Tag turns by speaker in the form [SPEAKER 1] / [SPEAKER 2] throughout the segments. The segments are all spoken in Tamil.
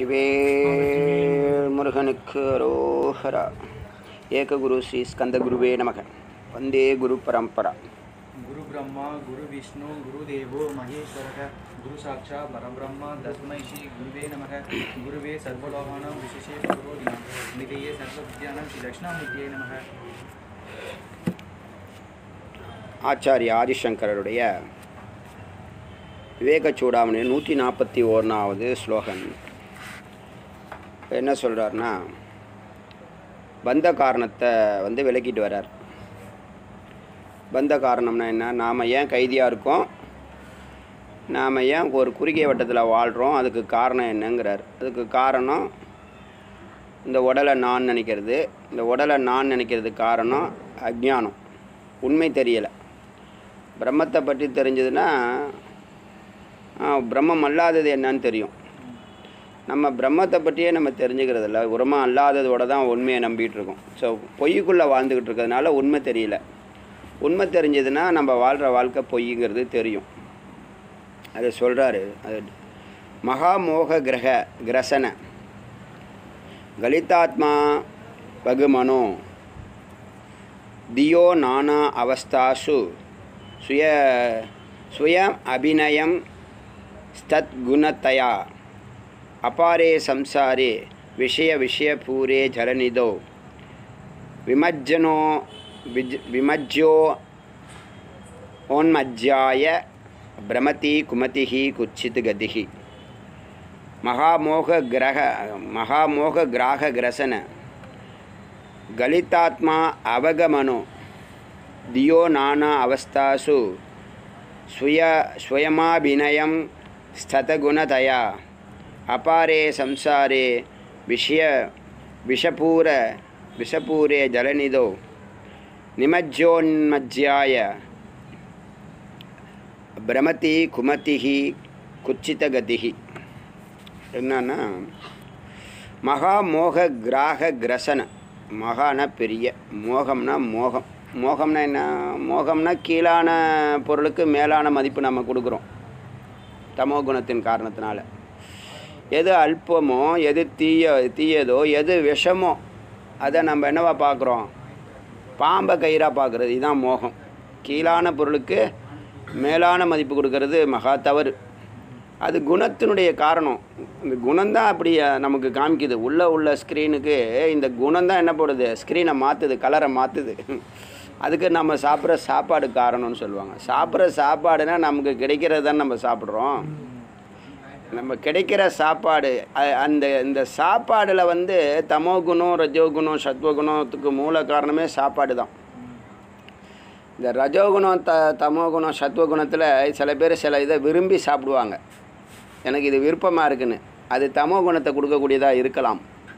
[SPEAKER 1] வெற்றிவேல் முருகனுக்கு அரோஹரா ஏககுரு ஸ்ரீ ஸ்கந்தகுருவே நமக வந்தே குரு பரம்பரா
[SPEAKER 2] गुरु ब्रह्मा गुरु विष्णु गुरुदेवो महेश्वरः गुरु साक्षात् परब्रह्म तस्मै श्री गुरुवे नमः गुरुवे सर्वलोकानां विशेषे गुरुदिनं निधये सर्वविद्यानां श्री दक्षिणामूर्तिये नमः
[SPEAKER 1] ஆச்சாரிய ஆதிசங்கரருடைய விவேக சூடாமணி நூற்றி நாற்பத்தி ஓர்னாவது ஸ்லோகன் இப்ப என்ன சொல்கிறாருன்னா பந்த காரணத்தை வந்து விளக்கிட்டு வர்றார் பந்த காரணம்னா என்ன நாம் ஏன் கைதியாக இருக்கோம் நாம் ஏன் ஒரு குறுகிய வட்டத்தில் வாழ்கிறோம் அதுக்கு காரணம் என்னங்கிறார் அதுக்கு காரணம் இந்த உடலை நான் நினைக்கிறது இந்த உடலை நான் நினைக்கிறதுக்கு காரணம் அஜ்ஞானம் உண்மை தெரியலை பிரம்மத்தை பற்றி தெரிஞ்சதுன்னா ஆ, பிரம்மம் அல்லாதது என்னன்னு தெரியும் நம்ம பிரம்மத்தை பற்றியே நம்ம தெரிஞ்சுக்கிறது இல்லை உரமாக அல்லாததோட தான் உண்மையை நம்பிட்டு இருக்கோம் ஸோ பொய்க்குள்ளே வாழ்ந்துக்கிட்டு இருக்கிறதுனால உண்மை தெரியல உண்மை தெரிஞ்சதுன்னா நம்ம வாழ்கிற வாழ்க்கை பொய்ங்கிறது தெரியும் அதை சொல்கிறாரு அது மகாமோக கிரக கிரசன கலிதாத்மா பகுமனோ தியோ நானா அவஸ்தாசு சுய சுய அபிநயம் ஸ்தத்குணத்தயா அபாரே சம்சாரே விஷய விஷயபூரே ஜலநிதோ விமஜ்ஜனோ விஜ் விமஜ்ஜோ ஓன்மஜ்ஜாய பிரமதி குமதிஹி குச்சித் கதிஹி மகாமோக கிரக மகாமோக கிராக கிரசன ಗಲಿತಾತ್ಮ ಅವಗಮನು ದಿಯೋ ನಾನಾ ಅವಸ್ಥಾಸು ಸ್ವಯ ಸ್ವಯಮಾಭಿನಯಂ ಸ್ಥತಗುಣತಯ ಅಪಾರೇ ಸಂಸಾರೇ ವಿಷಯ ವಿಷಪೂರ ವಿಷಪೂರೇ ಜಲನಿದೋ ನಿಮಜ್ಜೋನ್ಮಜ್ಜಾಯ பிரமதி குமதிஹி குச்சிதகதிஹி என்னன்னா மகா மோக கிராக கிரசன மகானா பெரிய மோகம்னா மோகம் மோகம்னா என்ன மோகம்னா கீழான பொருளுக்கு மேலான மதிப்பு நம்ம கொடுக்குறோம் தமோ குணத்தின் காரணத்தினால எது அல்பமோ எது தீய தீயதோ எது விஷமோ அதை நம்ம என்னவா பார்க்குறோம் பாம்பை கயிறாக பார்க்குறது இதுதான் மோகம் கீழான பொருளுக்கு மேலான மதிப்பு கொடுக்கறது மகா தவறு அது குணத்தினுடைய காரணம் இந்த குணம்தான் அப்படி அஹ், நமக்கு காமிக்குது உள்ளே உள்ள ஸ்க்ரீனுக்கு இந்த குணம்தான் என்ன போடுது ஸ்க்ரீனை மாற்றுது கலரை மாற்றுது அதுக்கு நம்ம சாப்பிட்ற சாப்பாடு காரணம்னு சொல்லுவாங்க சாப்பிட்ற சாப்பாடுனா நமக்கு கிடைக்கிறது தான் நம்ம சாப்பிட்றோம் நம்ம கிடைக்கிற சாப்பாடு அ- அந்த இந்த சாப்பாடில் வந்து தமோ குணம் ரஜோ குணம் சத்வகுணத்துக்கு மூல காரணமே சாப்பாடு தான் இந்த ரஜோகுணம் த தமோகுணம் சத்வகுணத்தில் சில பேர் சில இதை விரும்பி சாப்பிடுவாங்க எனக்கு இது விருப்பமாக இருக்குன்னு அது தமோ குணத்தை கொடுக்கக்கூடியதாக இருக்கலாம்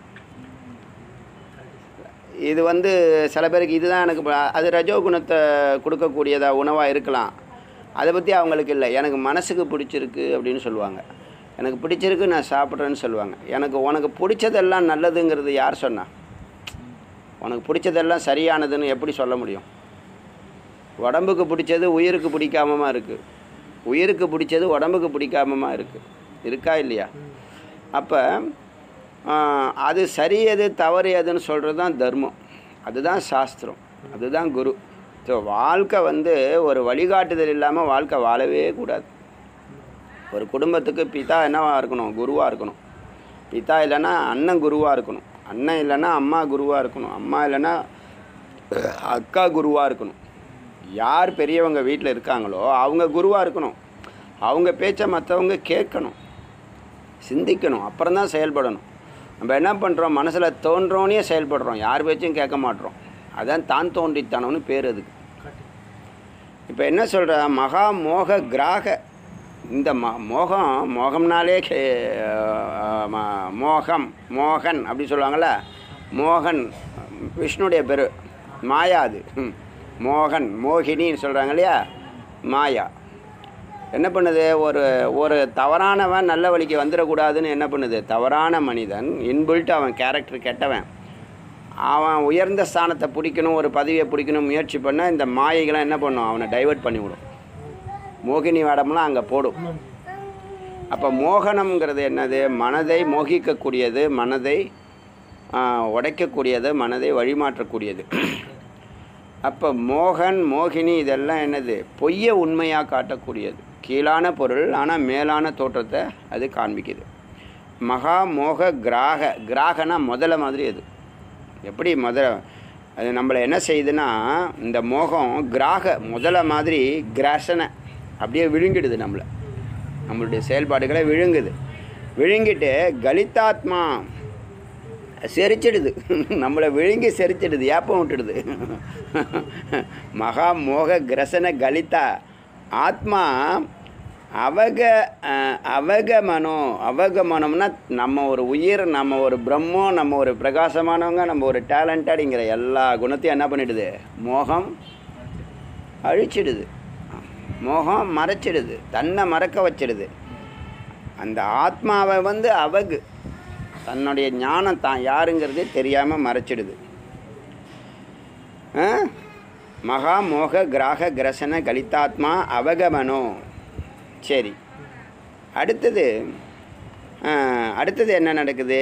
[SPEAKER 1] இது வந்து சில பேருக்கு இதுதான் எனக்கு ப- அது ரஜோ குணத்தை கொடுக்கக்கூடியதாக உணவாக இருக்கலாம் அதை பற்றி அவங்களுக்கு இல்லை எனக்கு மனசுக்கு பிடிச்சிருக்கு அப்படின்னு சொல்லுவாங்க எனக்கு பிடிச்சிருக்கு நான் சாப்பிட்றேன்னு சொல்லுவாங்க எனக்கு உனக்கு பிடிச்சதெல்லாம் நல்லதுங்கிறது யார் சொன்னா உனக்கு பிடிச்சதெல்லாம் சரியானதுன்னு எப்படி சொல்ல முடியும் உடம்புக்கு பிடிச்சது உயிருக்கு பிடிக்காமமா இருக்குது உயிருக்கு பிடிச்சது உடம்புக்கு பிடிக்காமமா இருக்குது இருக்கா இல்லையா அப்போ அது சரி எது தவறு எதுன்னு சொல்கிறது தான் தர்மம் அதுதான் சாஸ்திரம் அதுதான் குரு ஸோ வாழ்க்கை வந்து ஒரு வழிகாட்டுதல் இல்லாமல் வாழ்க்கை வாழவே கூடாது ஒரு குடும்பத்துக்கு பிதா என்னவாக இருக்கணும் குருவாக இருக்கணும் பிதா இல்லைன்னா அண்ணன் குருவாக இருக்கணும் அண்ணன் இல்லைன்னா அம்மா குருவாக இருக்கணும் அம்மா இல்லைன்னா அக்கா குருவாக இருக்கணும் யார் பெரியவங்க வீட்டில் இருக்காங்களோ அவங்க குருவாக இருக்கணும் அவங்க பேச்சை மற்றவங்க கேட்கணும் சிந்திக்கணும் அப்புறம் தான் செயல்படணும் நம்ம என்ன பண்ணுறோம் மனசில் தோன்றோனே செயல்படுறோம் யார் பேச்சும் கேட்க மாட்றோம் அதான் தான் தோன்றித்தனம்னு பேர் அதுக்கு இப்போ என்ன சொல்கிற மகா மோக கிராக இந்த ம மோகம் மோகம்னாலே கே- அஹ் ம- மோகம் மோகன் அப்படி சொல்லுவாங்கள்ல மோகன் விஷ்ணுடைய பேர் மாயா அது ம். மோகன் மோகினின்னு சொல்கிறாங்க இல்லையா மாயா என்ன பண்ணுது ஒரு ஒரு தவறானவன் நல்ல வழிக்கு வந்துடக்கூடாதுன்னு என்ன பண்ணுது தவறான மனிதன் இன்பில்ட் அவன் கேரக்டர் கெட்டவன் அவன் உயர்ந்த ஸ்தானத்தை பிடிக்கணும் ஒரு பதவியை பிடிக்கணும் முயற்சி பண்ண இந்த மாயைகளாம் என்ன பண்ணும் அவனை டைவர்ட் பண்ணிவிடும் மோகினி வேடம்லாம் அங்கே போடும் அப்போ மோகனம்ங்கிறது என்னது மனதை மோகிக்கக்கூடியது மனதை ஆ, உடைக்கக்கூடியது மனதை வழிமாற்றக்கூடியது அப்போ மோகன் மோகினி இதெல்லாம் என்னது பொய்யை உண்மையாக காட்டக்கூடியது கீழான பொருள் ஆனால் மேலான தோற்றத்தை அது காண்பிக்குது மகா மோக கிராக கிராகனா முதல்ல மாதிரி அது எப்படி முதல்ல அது நம்மளை என்ன செய்யுதுன்னா இந்த மோகம் கிராக முதல்ல மாதிரி கிராசனை அப்படியே விழுங்கிடுது நம்மளை நம்மளுடைய செயல்பாடுகளை விழுங்குது விழுங்கிட்டு கலிதாத்மா செரிச்சிடுது நம்மளை விழுங்கி செரிச்சிடுது ஏப்பம் விட்டுடுது மகா மோக கிரசன கலிதா ஆத்மா அவக அஹ், அவகமனோ அவகமனம்னா நம்ம ஒரு உயிர் நம்ம ஒரு பிரம்மம் நம்ம ஒரு பிரகாசமானவங்க நம்ம ஒரு டேலண்டடுங்கிற எல்லா குணத்தையும் என்ன பண்ணிடுது மோகம் அழிச்சிடுது மோகம் மறைச்சிடுது தன்னை மறக்க வச்சிடுது அந்த ஆத்மாவை வந்து அவகு தன்னுடைய ஞானம் தான் யாருங்கிறதே தெரியாமல் மறைச்சிடுது ஆ? மகா மோக கிராக கிரசன கலிதாத்மா அவகமனோ சரி அடுத்தது ஆ, அடுத்தது என்ன நடக்குது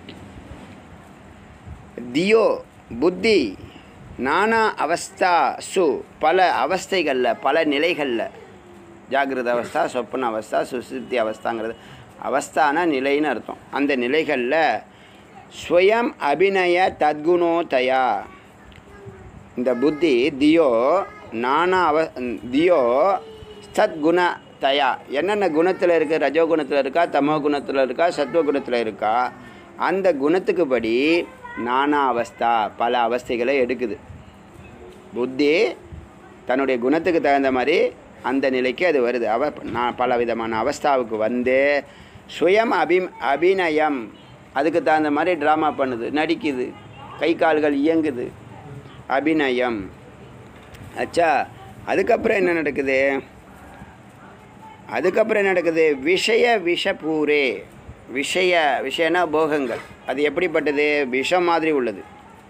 [SPEAKER 1] தியோ புத்தி நானா அவஸ்தா சு பல அவஸ்தைகளில் பல நிலைகளில் ஜாகிரத அவஸ்தா சொப்பன அவஸ்தா சுசுப்தி அவஸ்தாங்கிறது அவஸ்தானா நிலைன்னு அர்த்தம் அந்த நிலைகளில் ஸ்வயம் அபிநய தத்குணோதயா இந்த புத்தி தியோ நானா அவ தியோ சத்குண தயா என்னென்ன குணத்தில் இருக்குது ரஜோ குணத்தில் இருக்கா தமோ குணத்தில் இருக்கா சத்துவ குணத்தில் இருக்கா அந்த குணத்துக்கு படி நானா அவஸ்தா பல அவஸ்தைகளை எடுக்குது புத்தி தன்னுடைய குணத்துக்கு தகுந்த மாதிரி அந்த நிலைக்கு அது வருது அவ நான் பல விதமான அவஸ்தாவுக்கு வந்து சுயம் அபி அபிநயம் அதுக்கு தகுந்த மாதிரி ட்ராமா பண்ணுது நடிக்குது கை கால்கள் இயங்குது அபிநயம் அச்சா அதுக்கப்புறம் என்ன நடக்குது அதுக்கப்புறம் என்ன நடக்குது விஷய விஷபூரே விஷய விஷயனா போகங்கள் அது எப்படிப்பட்டது விஷம் மாதிரி உள்ளது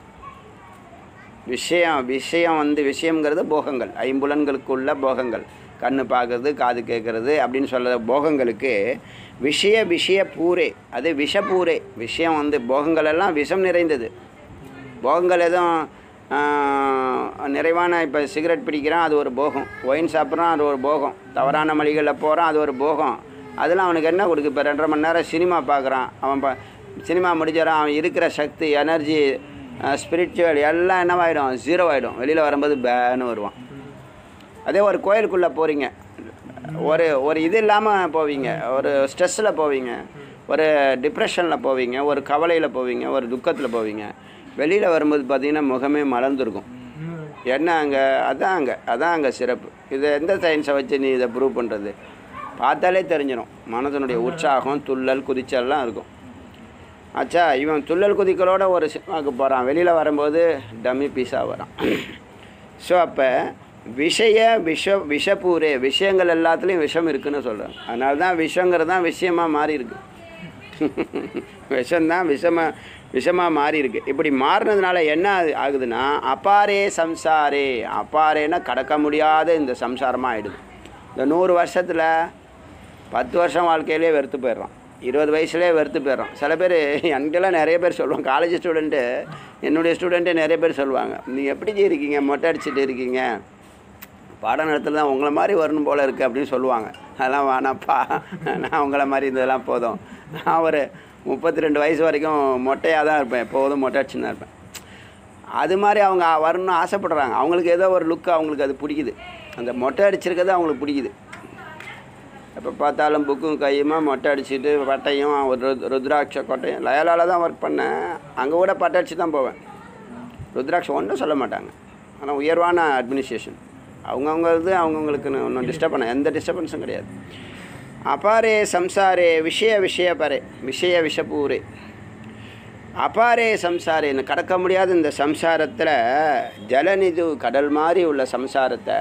[SPEAKER 1] விஷயம் விஷயம் வந்து விஷயங்கிறது போகங்கள் ஐம்புலன்களுக்குள்ள போகங்கள் கண்ணு பார்க்கறது காது கேட்குறது அப்படின்னு சொல்கிற போகங்களுக்கு விஷய விஷய பூரே அது விஷபூரே விஷயம் வந்து போகங்கள் எல்லாம் விஷம் நிறைந்தது போகங்கள் எதுவும் ஆஹ், நிறைவான இப்போ சிகரெட் பிடிக்கிறான் அது ஒரு போகம் ஒயின் சாப்பிட்றான் அது ஒரு போகம் தவறான மளிகளில் போகிறான் அது ஒரு போகம் அதெல்லாம் அவனுக்கு என்ன கொடுக்கு இப்போ ரெண்டரை மணி நேரம் சினிமா பார்க்குறான் அவன் ப சினிமா முடிச்சிடறான் அவன் இருக்கிற சக்தி எனர்ஜி ஸ்பிரிச்சுவல் எல்லாம் என்னவாயிடும் ஜீரோ ஆகிடும் வெளியில் வரும்போது பேன்னு வருவான் அதே ஒரு கோயிலுக்குள்ளே போகிறீங்க ஒரு ஒரு இது இல்லாமல் போவீங்க ஒரு ஸ்ட்ரெஸ்ஸில் போவீங்க ஒரு டிப்ரெஷனில் போவீங்க ஒரு கவலையில் போவீங்க ஒரு துக்கத்தில் போவீங்க வெளியில் வரும்போது பார்த்தீங்கன்னா முகமே மலர்ந்துருக்கும் என்ன அங்கே அதான் அங்கே அதான் அங்கே சிறப்பு இது எந்த சயின்ஸை வச்சு நீ இதை ப்ரூவ் பண்ணுறது பார்த்தாலே தெரிஞ்சிடும் மனதனுடைய உற்சாகம் துள்ளல் குதிச்சல்லாம் இருக்கும் ஆச்சா இவன் துள்ளல் குதிக்கலோட ஒரு சினிமாவுக்கு போகிறான் வெளியில் வரும்போது டம்மி பீஸாக வரான் ஸோ அப்போ விஷய விஷ விஷப்பூரே விஷயங்கள் எல்லாத்துலேயும் விஷம் இருக்குன்னு சொல்கிறேன் அதனால தான் விஷங்கிறது தான் விஷயமாக மாறி இருக்கு விஷம்தான் விஷமாக விஷமாக மாறி இருக்கு இப்படி மாறினதுனால என்ன ஆகு- ஆகுதுன்னா அப்பாரே சம்சாரே அப்பாரேன்னா கடக்க முடியாத இந்த சம்சாரமாக ஆயிடுது இந்த நூறு வருஷத்தில் பத்து வருஷம் வாழ்க்கையிலே வெறுத்து போயிடுறான் இருபது வயசுலேயே வெறுத்து போயிடுறான் சில பேர் என்கிட்டலாம் நிறைய பேர் சொல்லுவாங்க காலேஜ் ஸ்டூடெண்ட்டு என்னுடைய ஸ்டூடெண்ட்டே நிறைய பேர் சொல்லுவாங்க நீங்கள் எப்படி ஜி இருக்கீங்க மொட்டை அடிச்சுட்டு இருக்கீங்க பாடம் நடத்துல தான் உங்களை மாதிரி வரணும் போல் இருக்குது அப்படின்னு சொல்லுவாங்க அதெல்லாம் வேணாப்பா நான் உங்களை மாதிரி இருந்ததெல்லாம் போதும் நான் ஒரு முப்பத்தி ரெண்டு வயசு வரைக்கும் மொட்டையாக தான் இருப்பேன் எப்போதும் மொட்டை அடிச்சுன்னு தான் இருப்பேன் அது மாதிரி அவங்க வரணும்னு ஆசைப்படுறாங்க அவங்களுக்கு ஏதோ ஒரு லுக் அவங்களுக்கு அது பிடிக்குது அந்த மொட்டை அடிச்சிருக்கிறது அவங்களுக்கு பிடிக்குது எப்போ பார்த்தாலும் புக்கும் கையுமா மொட்டை அடிச்சுட்டு பட்டையும் ஒரு ருத்- ருத்ராட்ச கொட்டையும் லயலால தான் ஒர்க் பண்ணேன் அங்கே கூட பட்டை அடிச்சு தான் போவேன் ருத்ராட்சம் ஒன்றும் சொல்ல மாட்டாங்க ஆனால் உயர்வான அட்மினிஸ்ட்ரேஷன் அவங்கவுங்க இது அவங்கவுங்களுக்குன்னு ஒன்றும் டிஸ்டர்ப் பண்ண எந்த டிஸ்டர்பன்ஸும் கிடையாது அபாரே சம்சாரே விஷய விஷய பரே விஷய விஷபூரே அபாரே சம்சாரேன்னு கடக்க முடியாத இந்த சம்சாரத்தில் ஜலநிது கடல் மாதிரி உள்ள சம்சாரத்தை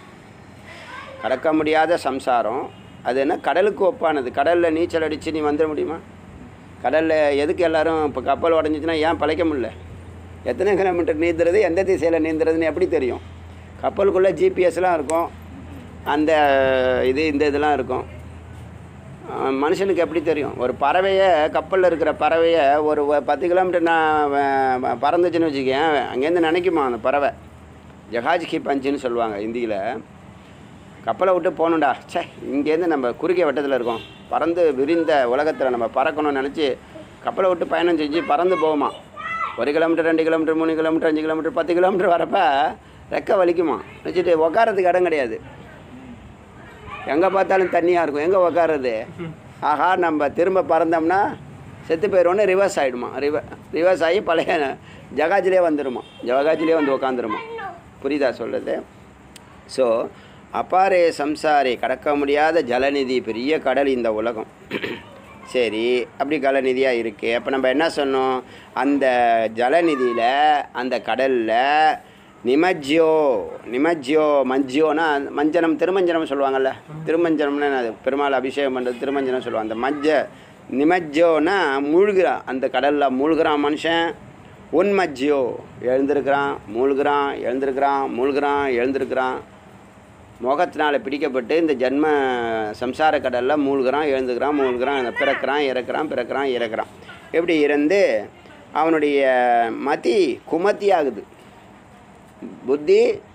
[SPEAKER 1] கடக்க முடியாத சம்சாரம் அது என்ன கடலுக்கு ஒப்பானது கடலில் நீச்சல் அடித்து நீ வந்துட முடியுமா கடலில் எதுக்கு எல்லாரும் இப்போ கப்பல் உடஞ்சிச்சுன்னா ஏன் பழைக்க முடியல எத்தனை கிலோமீட்டர் நீந்துறது எந்த திசையில் நீந்துறதுன்னு எப்படி தெரியும் கப்பலுக்குள்ளே ஜிபிஎஸ்லாம் இருக்கும் அந்த இது இந்த இதெல்லாம் இருக்கும் அஹ் மனுஷனுக்கு எப்படி தெரியும் ஒரு பறவையை கப்பலில் இருக்கிற பறவையை ஒரு வ- பத்து கிலோமீட்டர் நான் வ- வ- பறந்துச்சுன்னு வச்சுக்கேன் அங்கேருந்து நினைக்குமா அந்த பறவை ஜஹாஜ் கி பஞ்சுன்னு சொல்லுவாங்க ஹிந்தியில் கப்பலை விட்டு போகணும்டா ச்சே இங்கேருந்து நம்ம குறுகிய வட்டத்தில் இருக்கோம் பறந்து விரிந்த உலகத்தில் நம்ம பறக்கணும்னு நினச்சி கப்பலை விட்டு பயணம் செஞ்சு பறந்து போகுமா ஒரு கிலோமீட்டர் ரெண்டு கிலோமீட்டர் மூணு கிலோமீட்டர் அஞ்சு கிலோமீட்டர் பத்து கிலோமீட்டர் வரப்ப ரெக்க வலிக்குமா வச்சுட்டு உட்காரத்துக்கு இடம் கிடையாது எங்கே பார்த்தாலும் தண்ணியாக இருக்கும் எங்கே உக்காருது ஆஹா நம்ம திரும்ப பறந்தோம்னா செத்து போயிடுவோன்னு ரிவர்ஸ் ஆகிடுமா ரிவ ரிவர்ஸ் ஆகி பழைய ஜகாஜிலே வந்துடுமா ஜகாஜிலே வந்து உக்காந்துருமா புரியுதா சொல்கிறது ஸோ அப்பாரே சம்சாரே கடக்க முடியாத ஜலநிதி பெரிய கடல் இந்த உலகம் சரி அப்படி ஜலநிதியாக இருக்குது அப்போ நம்ம என்ன சொன்னோம் அந்த ஜலநிதியில் அந்த கடலில் நிமஜ்யோ நிமஜ்யோ மஞ்சியோனா மஞ்சனம் திருமஞ்சனம் சொல்லுவாங்கல்ல திருமஞ்சனம்னா என்னது பெருமாள் அபிஷேகம் பண்ணுறது திருமஞ்சனம் சொல்லுவாங்க அந்த மஜ்ஜ நிமஜ்யோனா மூழ்கிறான் அந்த கடலில் மூழ்கிறான் மனுஷன் உன்மஜ்யோ எழுந்திருக்கிறான் மூழ்கிறான் எழுந்திருக்கிறான் மூழ்கிறான் எழுந்திருக்கிறான் முகத்தினால் பிடிக்கப்பட்டு இந்த ஜென்ம சம்சார கடலில் மூழ்கிறான் எழுந்துக்கிறான் மூழ்கிறான் பிறக்கிறான் இறக்குறான் பிறக்கிறான் இறக்குறான் இப்படி இருந்து அவனுடைய மதி குமத்தி ஆகுது புத்தி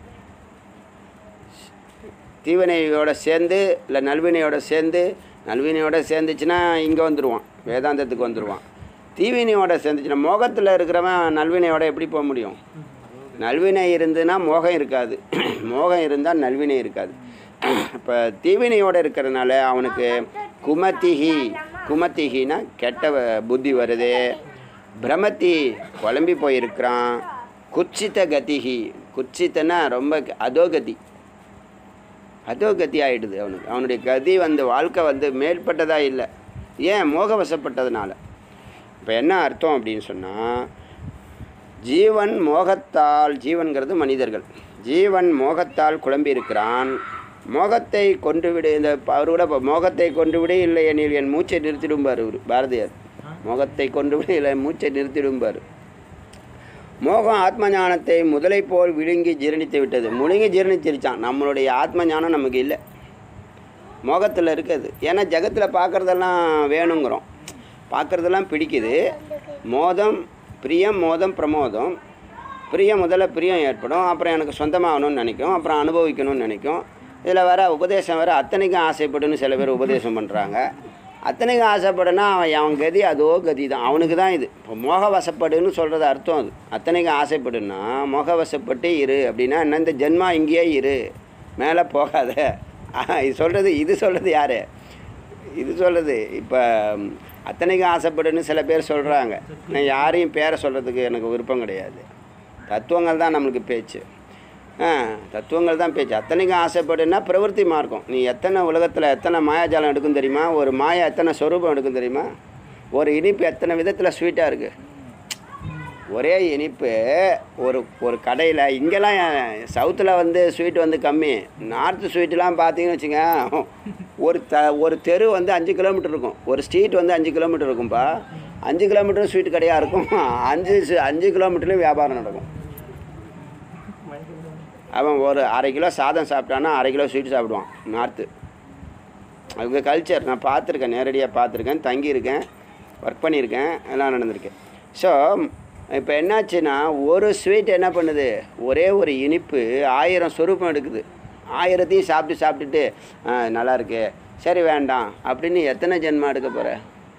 [SPEAKER 1] தீவினையோட சேர்ந்து இல்லை நல்வினையோட சேர்ந்து நல்வினையோட சேர்ந்துச்சுன்னா இங்கே வந்துடுவான் வேதாந்தத்துக்கு வந்துடுவான் தீவினையோட சேர்ந்துச்சுன்னா மோகத்தில் இருக்கிறவன் நல்வினையோட எப்படி போக முடியும் நல்வினை இருந்துன்னா மோகம் இருக்காது மோகம் இருந்தால் நல்வினை இருக்காது இப்போ தீவினையோடு இருக்கிறதுனால அவனுக்கு குமத்திஹி குமத்திஹினா கெட்ட வ- புத்தி வருது பிரமத்தி குழம்பி போயிருக்கிறான் குச்சித்த கதிஹி குச்சித்தனா ரொம்ப க- அதோகதி அதோகதி ஆயிடுது அவனுக்கு அவனுடைய கதி வந்து வாழ்க்கை வந்து மேற்பட்டதாக இல்லை ஏன் மோகவசப்பட்டதுனால இப்போ என்ன அர்த்தம் அப்படின்னு சொன்னால் ஜீவன் மோகத்தால் ஜீவன்கிறது மனிதர்கள் ஜீவன் மோகத்தால் குழம்பி இருக்கிறான் மோகத்தை கொன்றுவிடு இந்த அவர் கூட இப்போ மோகத்தை கொன்றுவிடு இல்லை எனில் என் மூச்சை நிறுத்திடும்பார் இவர் பாரதியார் மோகத்தை கொன்றுவிடு இல்லை மூச்சை நிறுத்திடும்பார் மோகம் ஆத்ம ஞானத்தை முதலை போல் விழுங்கி ஜீரணித்து விட்டது முழுங்கி ஜீரணிச்சிருச்சான் நம்மளுடைய ஆத்ம ஞானம் நமக்கு இல்லை மோகத்தில் இருக்குது ஏன்னா ஜகத்தில் பார்க்குறதெல்லாம் வேணுங்கிறோம் பார்க்குறதெல்லாம் பிடிக்குது மோதம் பிரியம் மோதம் பிரமோதம் பிரியம் முதல்ல பிரியம் ஏற்படும் அப்புறம் எனக்கு சொந்தமாகணும்னு நினைக்கும் அப்புறம் அனுபவிக்கணும்னு நினைக்கும் இதில் வேற உபதேசம் வேறு அத்தனைக்கும் ஆசைப்படுன்னு சில பேர் உபதேசம் பண்ணுறாங்க அத்தனைக்கும் ஆசைப்படுனா அவன் அவன் கதி அதோ கதி தான் அவனுக்கு தான் இது இப்போ மோகவசப்படுன்னு சொல்கிறது அர்த்தம் அது அத்தனைக்கும் ஆசைப்படுன்னா மோகவசப்பட்டு இரு அப்படின்னா என்ன இந்த ஜென்மா இங்கேயே இரு மேலே போகாத ஆஹ், இது சொல்கிறது இது சொல்கிறது யார் இது சொல்கிறது இப்போ அத்தனைக்கும் ஆசைப்படுன்னு சில பேர் சொல்கிறாங்க நான் யாரையும் பேரை சொல்கிறதுக்கு எனக்கு விருப்பம் கிடையாது தத்துவங்கள் தான் நம்மளுக்கு பேச்சு ஆ தத்துவங்கள் தான் பேச்சு அத்தனைக்கும் ஆசைப்படுன்னா பிரவൃத்தி மார்க்கம் நீ எத்தனை உலகத்தில் எத்தனை மாயாஜாலம் எடுக்கும் தெரியுமா ஒரு மாயா எத்தனை சொரூபம் எடுக்கும் தெரியுமா ஒரு இனிப்பு எத்தனை விதத்தில் ஸ்வீட்டாக இருக்குது ஒரே இனிப்பு ஒரு ஒரு கடையில் இங்கெல்லாம் சவுத்தில் வந்து ஸ்வீட் வந்து கம்மி நார்த்து ஸ்வீட்டெலாம் பார்த்தீங்கன்னு வச்சுங்க ஒரு த ஒரு தெரு வந்து அஞ்சு கிலோமீட்டர் இருக்கும் ஒரு ஸ்ட்ரீட் வந்து அஞ்சு கிலோமீட்டர் இருக்கும்பா அஞ்சு கிலோமீட்டர் ஸ்வீட் கடையாக இருக்கும் அஞ்சு சி- அஞ்சு கிலோமீட்டர்லேயும் வியாபாரம் நடக்கும் அவன் ஒரு அரை கிலோ சாதம் சாப்பிட்டான்னா அரை கிலோ ஸ்வீட் சாப்பிடுவான் நார்த்து அவங்க கல்ச்சர் நான் பார்த்துருக்கேன் நேரடியாக பார்த்துருக்கேன் தங்கியிருக்கேன் ஒர்க் பண்ணியிருக்கேன் எல்லாம் நடந்திருக்கேன் ஸோ இப்போ என்னாச்சுன்னா ஒரு ஸ்வீட் என்ன பண்ணுது ஒரே ஒரு இனிப்பு ஆயிரம் சொரூபம் எடுக்குது ஆயிரத்தையும் சாப்பிட்டு சாப்பிட்டுட்டு "ஆ, நல்லா இருக்கு சரி வேண்டாம் அப்படின்னு எத்தனை ஜென்மம் எடுக்க போகிற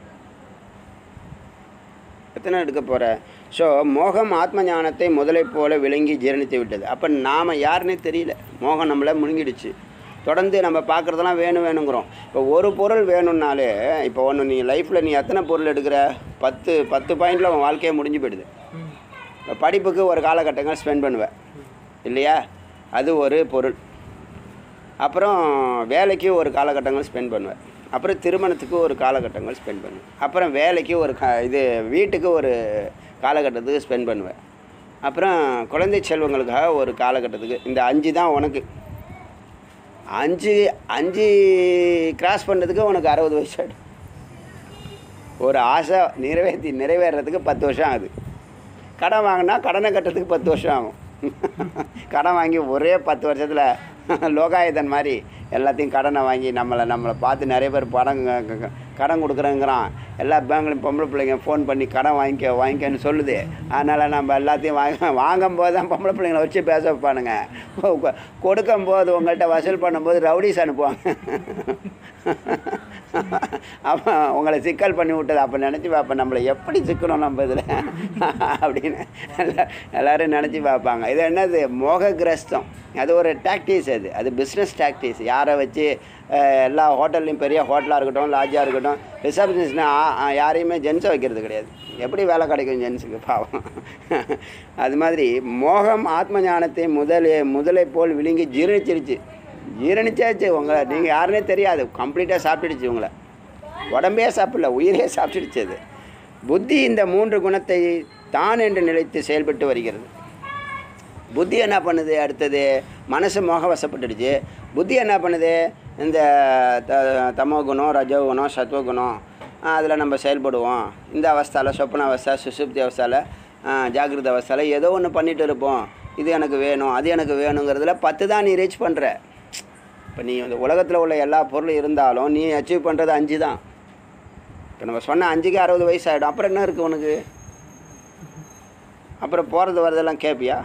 [SPEAKER 1] எத்தனை எடுக்க போகிற ஸோ மோகம் ஆத்ம ஞானத்தை முதலை போல விளங்கி ஜீரணித்து விட்டது அப்போ நாம் யாருன்னே தெரியல மோகம் நம்மளை முழுங்கிடுச்சு தொடர்ந்து நம்ம பார்க்குறதெல்லாம் வேணும் வேணுங்கிறோம் இப்போ ஒரு பொருள் வேணும்னாலே இப்போ ஒன்று நீ லைஃப்பில் நீ எத்தனை பொருள் எடுக்கிற பத்து பத்து பாயிண்டில் உன் வாழ்க்கையே முடிஞ்சு போயிடுது இப்போ படிப்புக்கு ஒரு காலகட்டங்கள் ஸ்பெண்ட் பண்ணுவேன் இல்லையா அது ஒரு பொருள் அப்புறம் வேலைக்கு ஒரு காலகட்டங்கள் ஸ்பெண்ட் பண்ணுவேன் அப்புறம் திருமணத்துக்கு ஒரு காலகட்டங்கள் ஸ்பெண்ட் பண்ணுவேன் அப்புறம் வேலைக்கு ஒரு கா இது வீட்டுக்கு ஒரு காலகட்டத்துக்கு ஸ்பெண்ட் பண்ணுவேன் அப்புறம் குழந்தை செல்வங்களுக்காக ஒரு காலகட்டத்துக்கு இந்த அஞ்சு தான் உனக்கு அஞ்சு அஞ்சு கிராஸ் பண்ணுறதுக்கு உனக்கு அறுபது வயசு ஆகிடும் ஒரு ஆசை நிறைவேற்றி நிறைவேறதுக்கு பத்து வருஷம் ஆகுது கடன் வாங்கினா கடனை கட்டுறதுக்கு பத்து வருஷம் ஆகும் கடன் வாங்கி ஒரே பத்து வருஷத்தில் லோகாயுதன் மாதிரி எல்லாத்தையும் கடனை வாங்கி நம்மளை நம்மளை பார்த்து நிறைய பேர் பணம் க- க- க- கடன் கொடுக்குறேங்கிறான் எல்லா பேங்க்லையும் பொம்பளை பிள்ளைங்க ஃபோன் பண்ணி கடன் வாங்கிக்க வாங்கிக்கன்னு சொல்லுது அதனால் நம்ம எல்லாத்தையும் வாங்க வாங்கும்போது தான் பொம்பளை பிள்ளைங்களை வச்சு பேச வைப்பானுங்க கொ- கொடுக்கும்போது உங்கள்கிட்ட வசூல் பண்ணும்போது ரவுடிஸ் அனுப்புவாங்க அப்போ உங்களை சிக்கல் பண்ணி விட்டது அப்போ நினச்சி பார்ப்பேன் நம்மளை எப்படி சிக்கணும் நம்ம இதில் அப்படின்னு எல்லா- எல்லாரும் நினச்சி பார்ப்பாங்க இது என்னது மோககிரஸ்தம் அது ஒரு டாக்டிஸ் அது அது பிஸ்னஸ் டாக்டிஸ் யாரை வச்சு அஹ், எல்லா ஹோட்டல்லையும் பெரிய ஹோட்டலாக இருக்கட்டும் லாட்ஜாக இருக்கட்டும் ரிசப்ஷனிஸ்ட்னா யாரையுமே ஜென்ஸை வைக்கிறது கிடையாது எப்படி வேலை கிடைக்கும் ஜென்ஸுக்கு பாவம் அது மாதிரி மோகம் ஆத்ம ஞானத்தை முதலே முதலை போல் விழுங்கி ஜீரணிச்சிருச்சு ஜீரணிச்சாச்சு உங்களை நீங்கள் யாருன்னே தெரியாது கம்ப்ளீட்டாக சாப்பிட்டுடுச்சு உங்களை உடம்பே சாப்பிடல உயிரே சாப்பிட்டுடுச்சு அது புத்தி இந்த மூன்று குணத்தை தான் என்று நிலைத்து செயல்பட்டு வருகிறது புத்தி என்ன பண்ணுது அடுத்தது மனசு மோகவசப்பட்டுடுச்சு புத்தி என்ன பண்ணுது இந்த த தமோ குணம் ரஜோ குணம் சத்துவகுணம் அதில் நம்ம செயல்படுவோம் இந்த அவஸ்தாவில் சொப்பன அவஸ்தா சுசுப்தி அவஸ்தாவில் ஜாகிரத அவஸ்தாவில் ஏதோ ஒன்று பண்ணிட்டு இருப்போம் இது எனக்கு வேணும் அது எனக்கு வேணுங்கிறதுல பத்து தான் நீ ரீச் பண்ணுற இப்போ நீ இந்த உலகத்தில் உள்ள எல்லா பொருளும் இருந்தாலும் நீ அச்சீவ் பண்ணுறது அஞ்சு தான் இப்போ நம்ம சொன்ன அஞ்சுக்கு அறுபது வயசு ஆகிடும் அப்புறம் என்ன இருக்குது உனக்கு அப்புறம் போகிறது வரதெல்லாம் கேட்பியா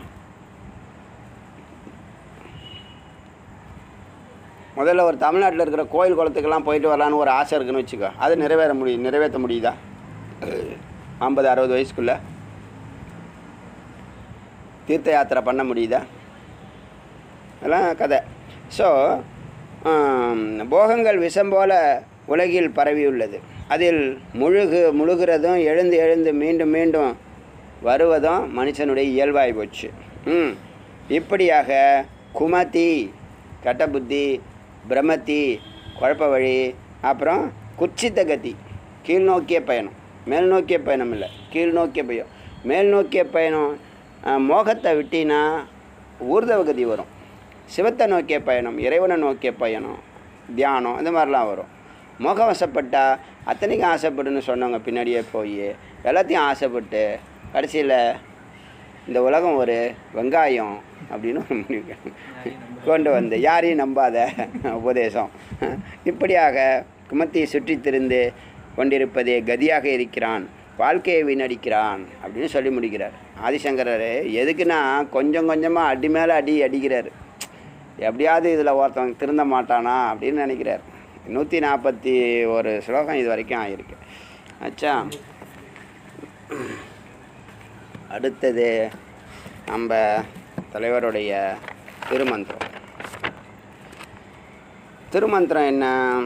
[SPEAKER 1] முதல்ல ஒரு தமிழ்நாட்டில் இருக்கிற கோயில் குளத்துக்கெல்லாம் போயிட்டு வரலான்னு ஒரு ஆசை இருக்குன்னு வச்சுக்கோ அது நிறைவேற முடியும் நிறைவேற்ற முடியுதா ஐம்பது அறுபது வயசுக்குள்ள தீர்த்த யாத்திரை பண்ண முடியுதா அதெல்லாம் கதை ஸோ போகங்கள் விஷம் போல உலகில் பரவியுள்ளது அதில் முழுகு முழுகிறதும் எழுந்து எழுந்து மீண்டும் மீண்டும் வருவதும் மனுஷனுடைய இயல்பாகி போச்சு ம் இப்படியாக குமதி கட்ட புத்தி பிரமத்தி குழப்ப வழி அப்புறம் குச்சித்த கதி கீழ்நோக்கிய பயணம் மேல் நோக்கிய பயணம் இல்லை கீழ்நோக்கிய பயம் மேல் நோக்கிய பயணம் அஹ், மோகத்தை விட்டினா ஊர்தவ கதி வரும் சிவத்தை நோக்கிய பயணம் இறைவனை நோக்கிய பயணம் தியானம் இந்த மாதிரிலாம் வரும் முகவசப்பட்டா அத்தனைக்கும் ஆசைப்படுன்னு சொன்னவங்க பின்னாடியே போய் எல்லாத்தையும் ஆசைப்பட்டு கடைசியில் இந்த உலகம் ஒரு வெங்காயம் அப்படின்னு ஒரு முடிவு கொண்டு வந்து யாரையும் நம்பாத உபதேசம் இப்படியாக குமத்தியை சுற்றித் திரிந்து கொண்டிருப்பதே கதியாக இருக்கிறான் வாழ்க்கையை வீணடிக்கிறான் அப்படின்னு சொல்லி முடிக்கிறார் ஆதிசங்கரர் எதுக்குன்னா கொஞ்சம் கொஞ்சமாக அடி மேலே அடி அடிக்கிறார் எப்படியாவது இதில் ஒருத்தவங்க திருந்த மாட்டானா அப்படின்னு நினைக்கிறார் நூற்றி நாற்பத்தி ஒரு ஸ்லோகம் இது வரைக்கும் ஆகிருக்கு அச்சா அடுத்தது நம்ம தலைவருடைய திருமந்திரம் திருமந்திரம் என்ன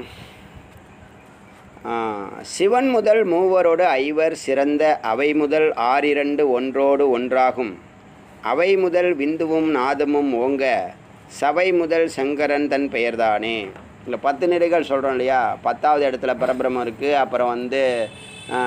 [SPEAKER 1] ஆ, சிவன் முதல் மூவரோடு ஐவர் சிறந்த அவை முதல் ஆறிரண்டு ஒன்றோடு ஒன்றாகும் அவை முதல் விந்துவும் நாதமும் ஓங்க சபை முதல் சங்கரன் தன் பெயர்தானே இந்த பத்து நிலைகள் சொல்கிறோம் இல்லையா பத்தாவது இடத்துல பரபிரமம் இருக்குது அப்புறம் வந்து ஆ,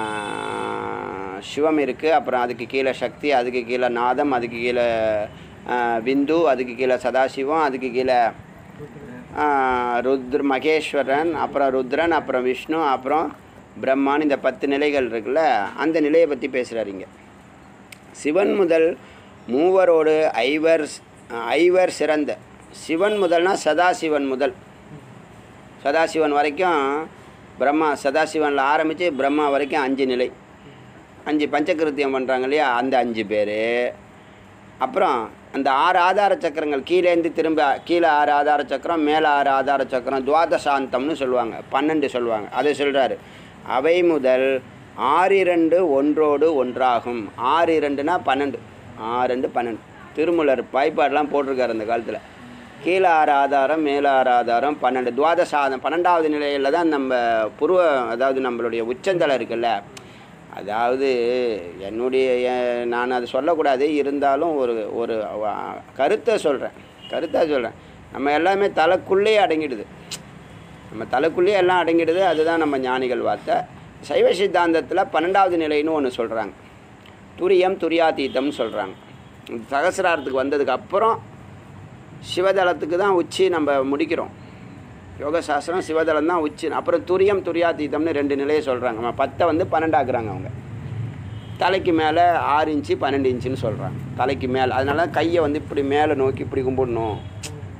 [SPEAKER 1] சிவம் இருக்குது அப்புறம் அதுக்கு கீழே சக்தி அதுக்கு கீழே நாதம் அதுக்கு கீழே ஆ, விந்து அதுக்கு கீழே சதாசிவம் அதுக்கு கீழே ஆஹ் ருத்ர மகேஸ்வரன் அப்புறம் ருத்ரன் அப்புறம் விஷ்ணு அப்புறம் பிரம்மான் இந்த பத்து நிலைகள் இருக்குல்ல அந்த நிலையை பற்றி பேசுகிறார் இங்க சிவன் முதல் மூவரோடு ஐவர் ஐவர் சிறந்த சிவன் முதல்னா சதாசிவன் முதல் சதாசிவன் வரைக்கும் பிரம்மா சதாசிவனில் ஆரம்பித்து பிரம்மா வரைக்கும் அஞ்சு நிலை அஞ்சு பஞ்சகிருத்தியம் பண்ணுறாங்க இல்லையா அந்த அஞ்சு பேர் அப்புறம் அந்த ஆறு ஆதார சக்கரங்கள் கீழேந்து திரும்ப கீழே ஆறு ஆதார சக்கரம் மேலே ஆறு ஆதார சக்கரம் துவாதசாந்தம்னு சொல்லுவாங்க பன்னெண்டு சொல்லுவாங்க அதை சொல்கிறாரு அவை முதல் ஆறு இரண்டு ஒன்றோடு ஒன்றாகும் ஆறு இரண்டுனா பன்னெண்டு ஆறு ரெண்டு பன்னெண்டு திருமூலர் பாய்ப்பாடெலாம் போட்டிருக்காரு அந்த காலத்தில் கீழே ஆறு ஆதாரம் மேலே ஆறு ஆதாரம் பன்னெண்டு துவாதசாதம் பன்னெண்டாவது நிலையில் தான் நம்ம புருவ அதாவது நம்மளுடைய உச்சந்தலை இருக்குல்ல அதாவது என்னுடைய எ- நான் அது சொல்லக்கூடாது இருந்தாலும் ஒரு ஒரு வ- கருத்தை சொல்கிறேன் கருத்தை சொல்கிறேன் நம்ம எல்லாமே தலைக்குள்ளேயே அடங்கிடுது நம்ம தலைக்குள்ளேயே எல்லாம் அடங்கிடுது அதுதான் நம்ம ஞானிகள் வார்த்தை சைவ சித்தாந்தத்தில் பன்னெண்டாவது நிலைன்னு ஒன்று சொல்கிறாங்க துரியம் துரியாதீதம்னு சொல்கிறாங்க சகசிராரத்துக்கு வந்ததுக்கு அப்புறம் சிவதளத்துக்கு தான் உச்சி நம்ம முடிக்கிறோம் யோக சாஸ்திரம் சிவதளம் தான் உச்சி அப்புறம் துரியம் துரியாதீதம்னு ரெண்டு நிலையை சொல்கிறாங்க நம்ம பத்தை வந்து பன்னெண்டாக்குறாங்க அவங்க தலைக்கு மேலே ஆறு இன்ச்சு பன்னெண்டு இன்ச்சுன்னு சொல்கிறாங்க தலைக்கு மேலே அதனால கையை வந்து இப்படி மேலே நோக்கி இப்படி கும்பிடணும்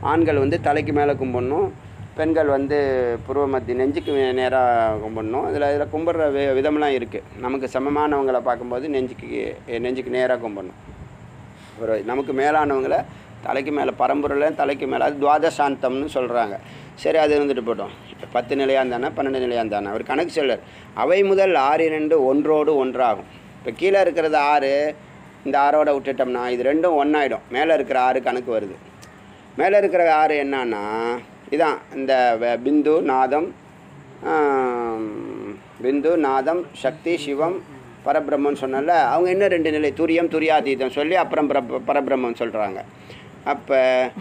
[SPEAKER 1] ஆண்கள் வந்து தலைக்கு மேலே கும்பிடணும் பெண்கள் வந்து புருவ மத்தி நெஞ்சுக்கு நேராக கும்பிடணும் இதில் இதில் கும்பிட்ற வி விதம்லாம் இருக்குது நமக்கு சமமானவங்களை பார்க்கும்போது நெஞ்சுக்கு நெஞ்சுக்கு நேராக கும்பிடணும் ஒரு நமக்கு மேலானவங்களை தலைக்கு மேலே பரம்பொருளில் தலைக்கு மேலே அது துவாதசாந்தம்னு சொல்கிறாங்க சரி அது இருந்துட்டு போட்டோம் பத்து நிலையாக இருந்தானே பன்னெண்டு நிலையாக இருந்தானே அவர் கணக்கு சொல்லர் அவை முதல் ஆறு இரண்டு ஒன்றோடு ஒன்றாகும் இப்போ கீழே இருக்கிறது ஆறு இந்த ஆறோட விட்டுட்டோம்னா இது ரெண்டும் ஒன்றாயிடும் மேலே இருக்கிற ஆறு கணக்கு வருது மேலே இருக்கிற ஆறு என்னன்னா இதான் இந்த வ- பிந்து நாதம் ஆம், பிந்து நாதம் சக்தி சிவம் பரபிரம்மன் சொன்னல அவங்க இன்னும் ரெண்டு நிலை துரியம் துரியாதீதம் சொல்லி அப்புறம் பர பரபிரம்மன் சொல்கிறாங்க அப்போ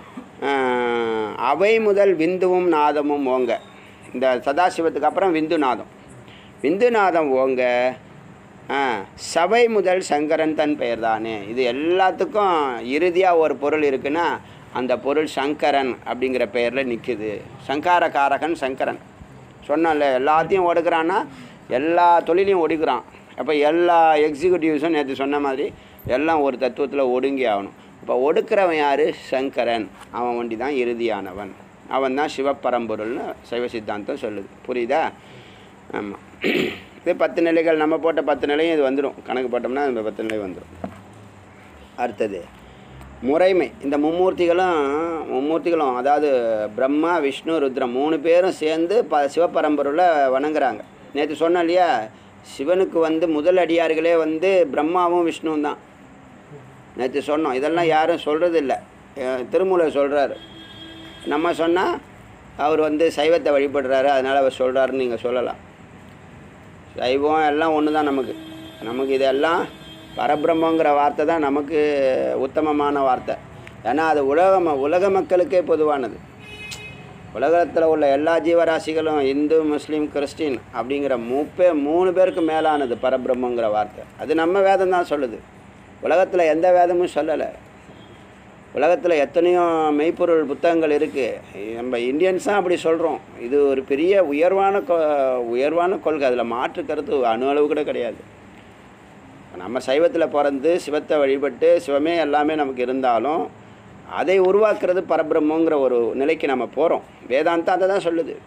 [SPEAKER 1] அவை முதல் விந்துவும் நாதமும் ஓங்க இந்த சதாசிவத்துக்கு அப்புறம் விந்து நாதம் விந்து நாதம் ஓங்க ஆ, சபை முதல் சங்கரன் தன் பெயர் தானே இது எல்லாத்துக்கும் இறுதியாக ஒரு பொருள் இருக்குன்னா அந்த பொருள் சங்கரன் அப்படிங்கிற பெயரில் நிற்குது சங்காரகாரகன் சங்கரன் சொன்னல எல்லாத்தையும் ஒடுக்குறான்னா எல்லா தொழிலையும் ஒடுக்குறான் அப்போ எல்லா எக்ஸிக்யூட்டிவ்ஸும் நேற்று சொன்ன மாதிரி எல்லாம் ஒரு தத்துவத்தில் ஒடுங்கி ஆகணும் இப்போ ஒடுக்கிறவன் யார் சங்கரன் அவன் வண்டி தான் இறுதியானவன் அவன் தான் சிவப்பரம்பொருள்னு சைவ சித்தாந்தம் சொல்லுது புரியுதா ஆமாம் இது பத்து நிலைகள் நம்ம போட்ட பத்து நிலையும் இது வந்துடும் கணக்கு போட்டோம்னா இந்த பத்து நிலை வந்துடும் அடுத்தது முறைமை இந்த மும்மூர்த்திகளும் மும்மூர்த்திகளும் அதாவது பிரம்மா விஷ்ணு ருத்ரம் மூணு பேரும் சேர்ந்து ப சிவபரம்பொருளை வணங்குறாங்க நேற்று சொன்னேன் இல்லையா சிவனுக்கு வந்து முதல் அடியார்களே வந்து பிரம்மாவும் விஷ்ணுவும் தான் நேற்று சொன்னோம் இதெல்லாம் யாரும் சொல்கிறது இல்லை திருமூலர் சொல்கிறாரு நம்ம சொன்னால் அவர் வந்து சைவத்தை வழிபடுறாரு அதனால் அவர் சொல்கிறாருன்னு நீங்கள் சொல்லலாம் சைவம் எல்லாம் ஒன்று தான் நமக்கு நமக்கு இதெல்லாம் பரபிரம்மங்கிற வார்த்தை தான் நமக்கு உத்தமமான வார்த்தை ஏன்னா அது உலக ம- உலக மக்களுக்கே பொதுவானது உலகத்தில் உள்ள எல்லா ஜீவராசிகளும் இந்து முஸ்லீம் கிறிஸ்டின் அப்படிங்கிற மூப்பே மூணு பேருக்கு மேலானது பரபிரம்மங்கிற வார்த்தை அது நம்ம வேதம் தான் சொல்லுது உலகத்தில் எந்த வேதமும் சொல்லலை உலகத்தில் எத்தனையோ மெய்ப்பொருள் புத்தகங்கள் இருக்குது நம்ம இந்தியன்ஸ் தான் அப்படி சொல்கிறோம் இது ஒரு பெரிய உயர்வான கொ உயர்வான கொள்கை அதில் மாற்று கருத்து அணு அளவு கூட கிடையாது நம்ம சைவத்தில் பிறந்து சிவத்தை வழிபட்டு சிவமே எல்லாமே நமக்கு இருந்தாலும் அதை உருவாக்குறது பரபிரம்மங்கிற ஒரு நிலைக்கு நம்ம போகிறோம் வேதாந்தம் அதை தான் சொல்லுது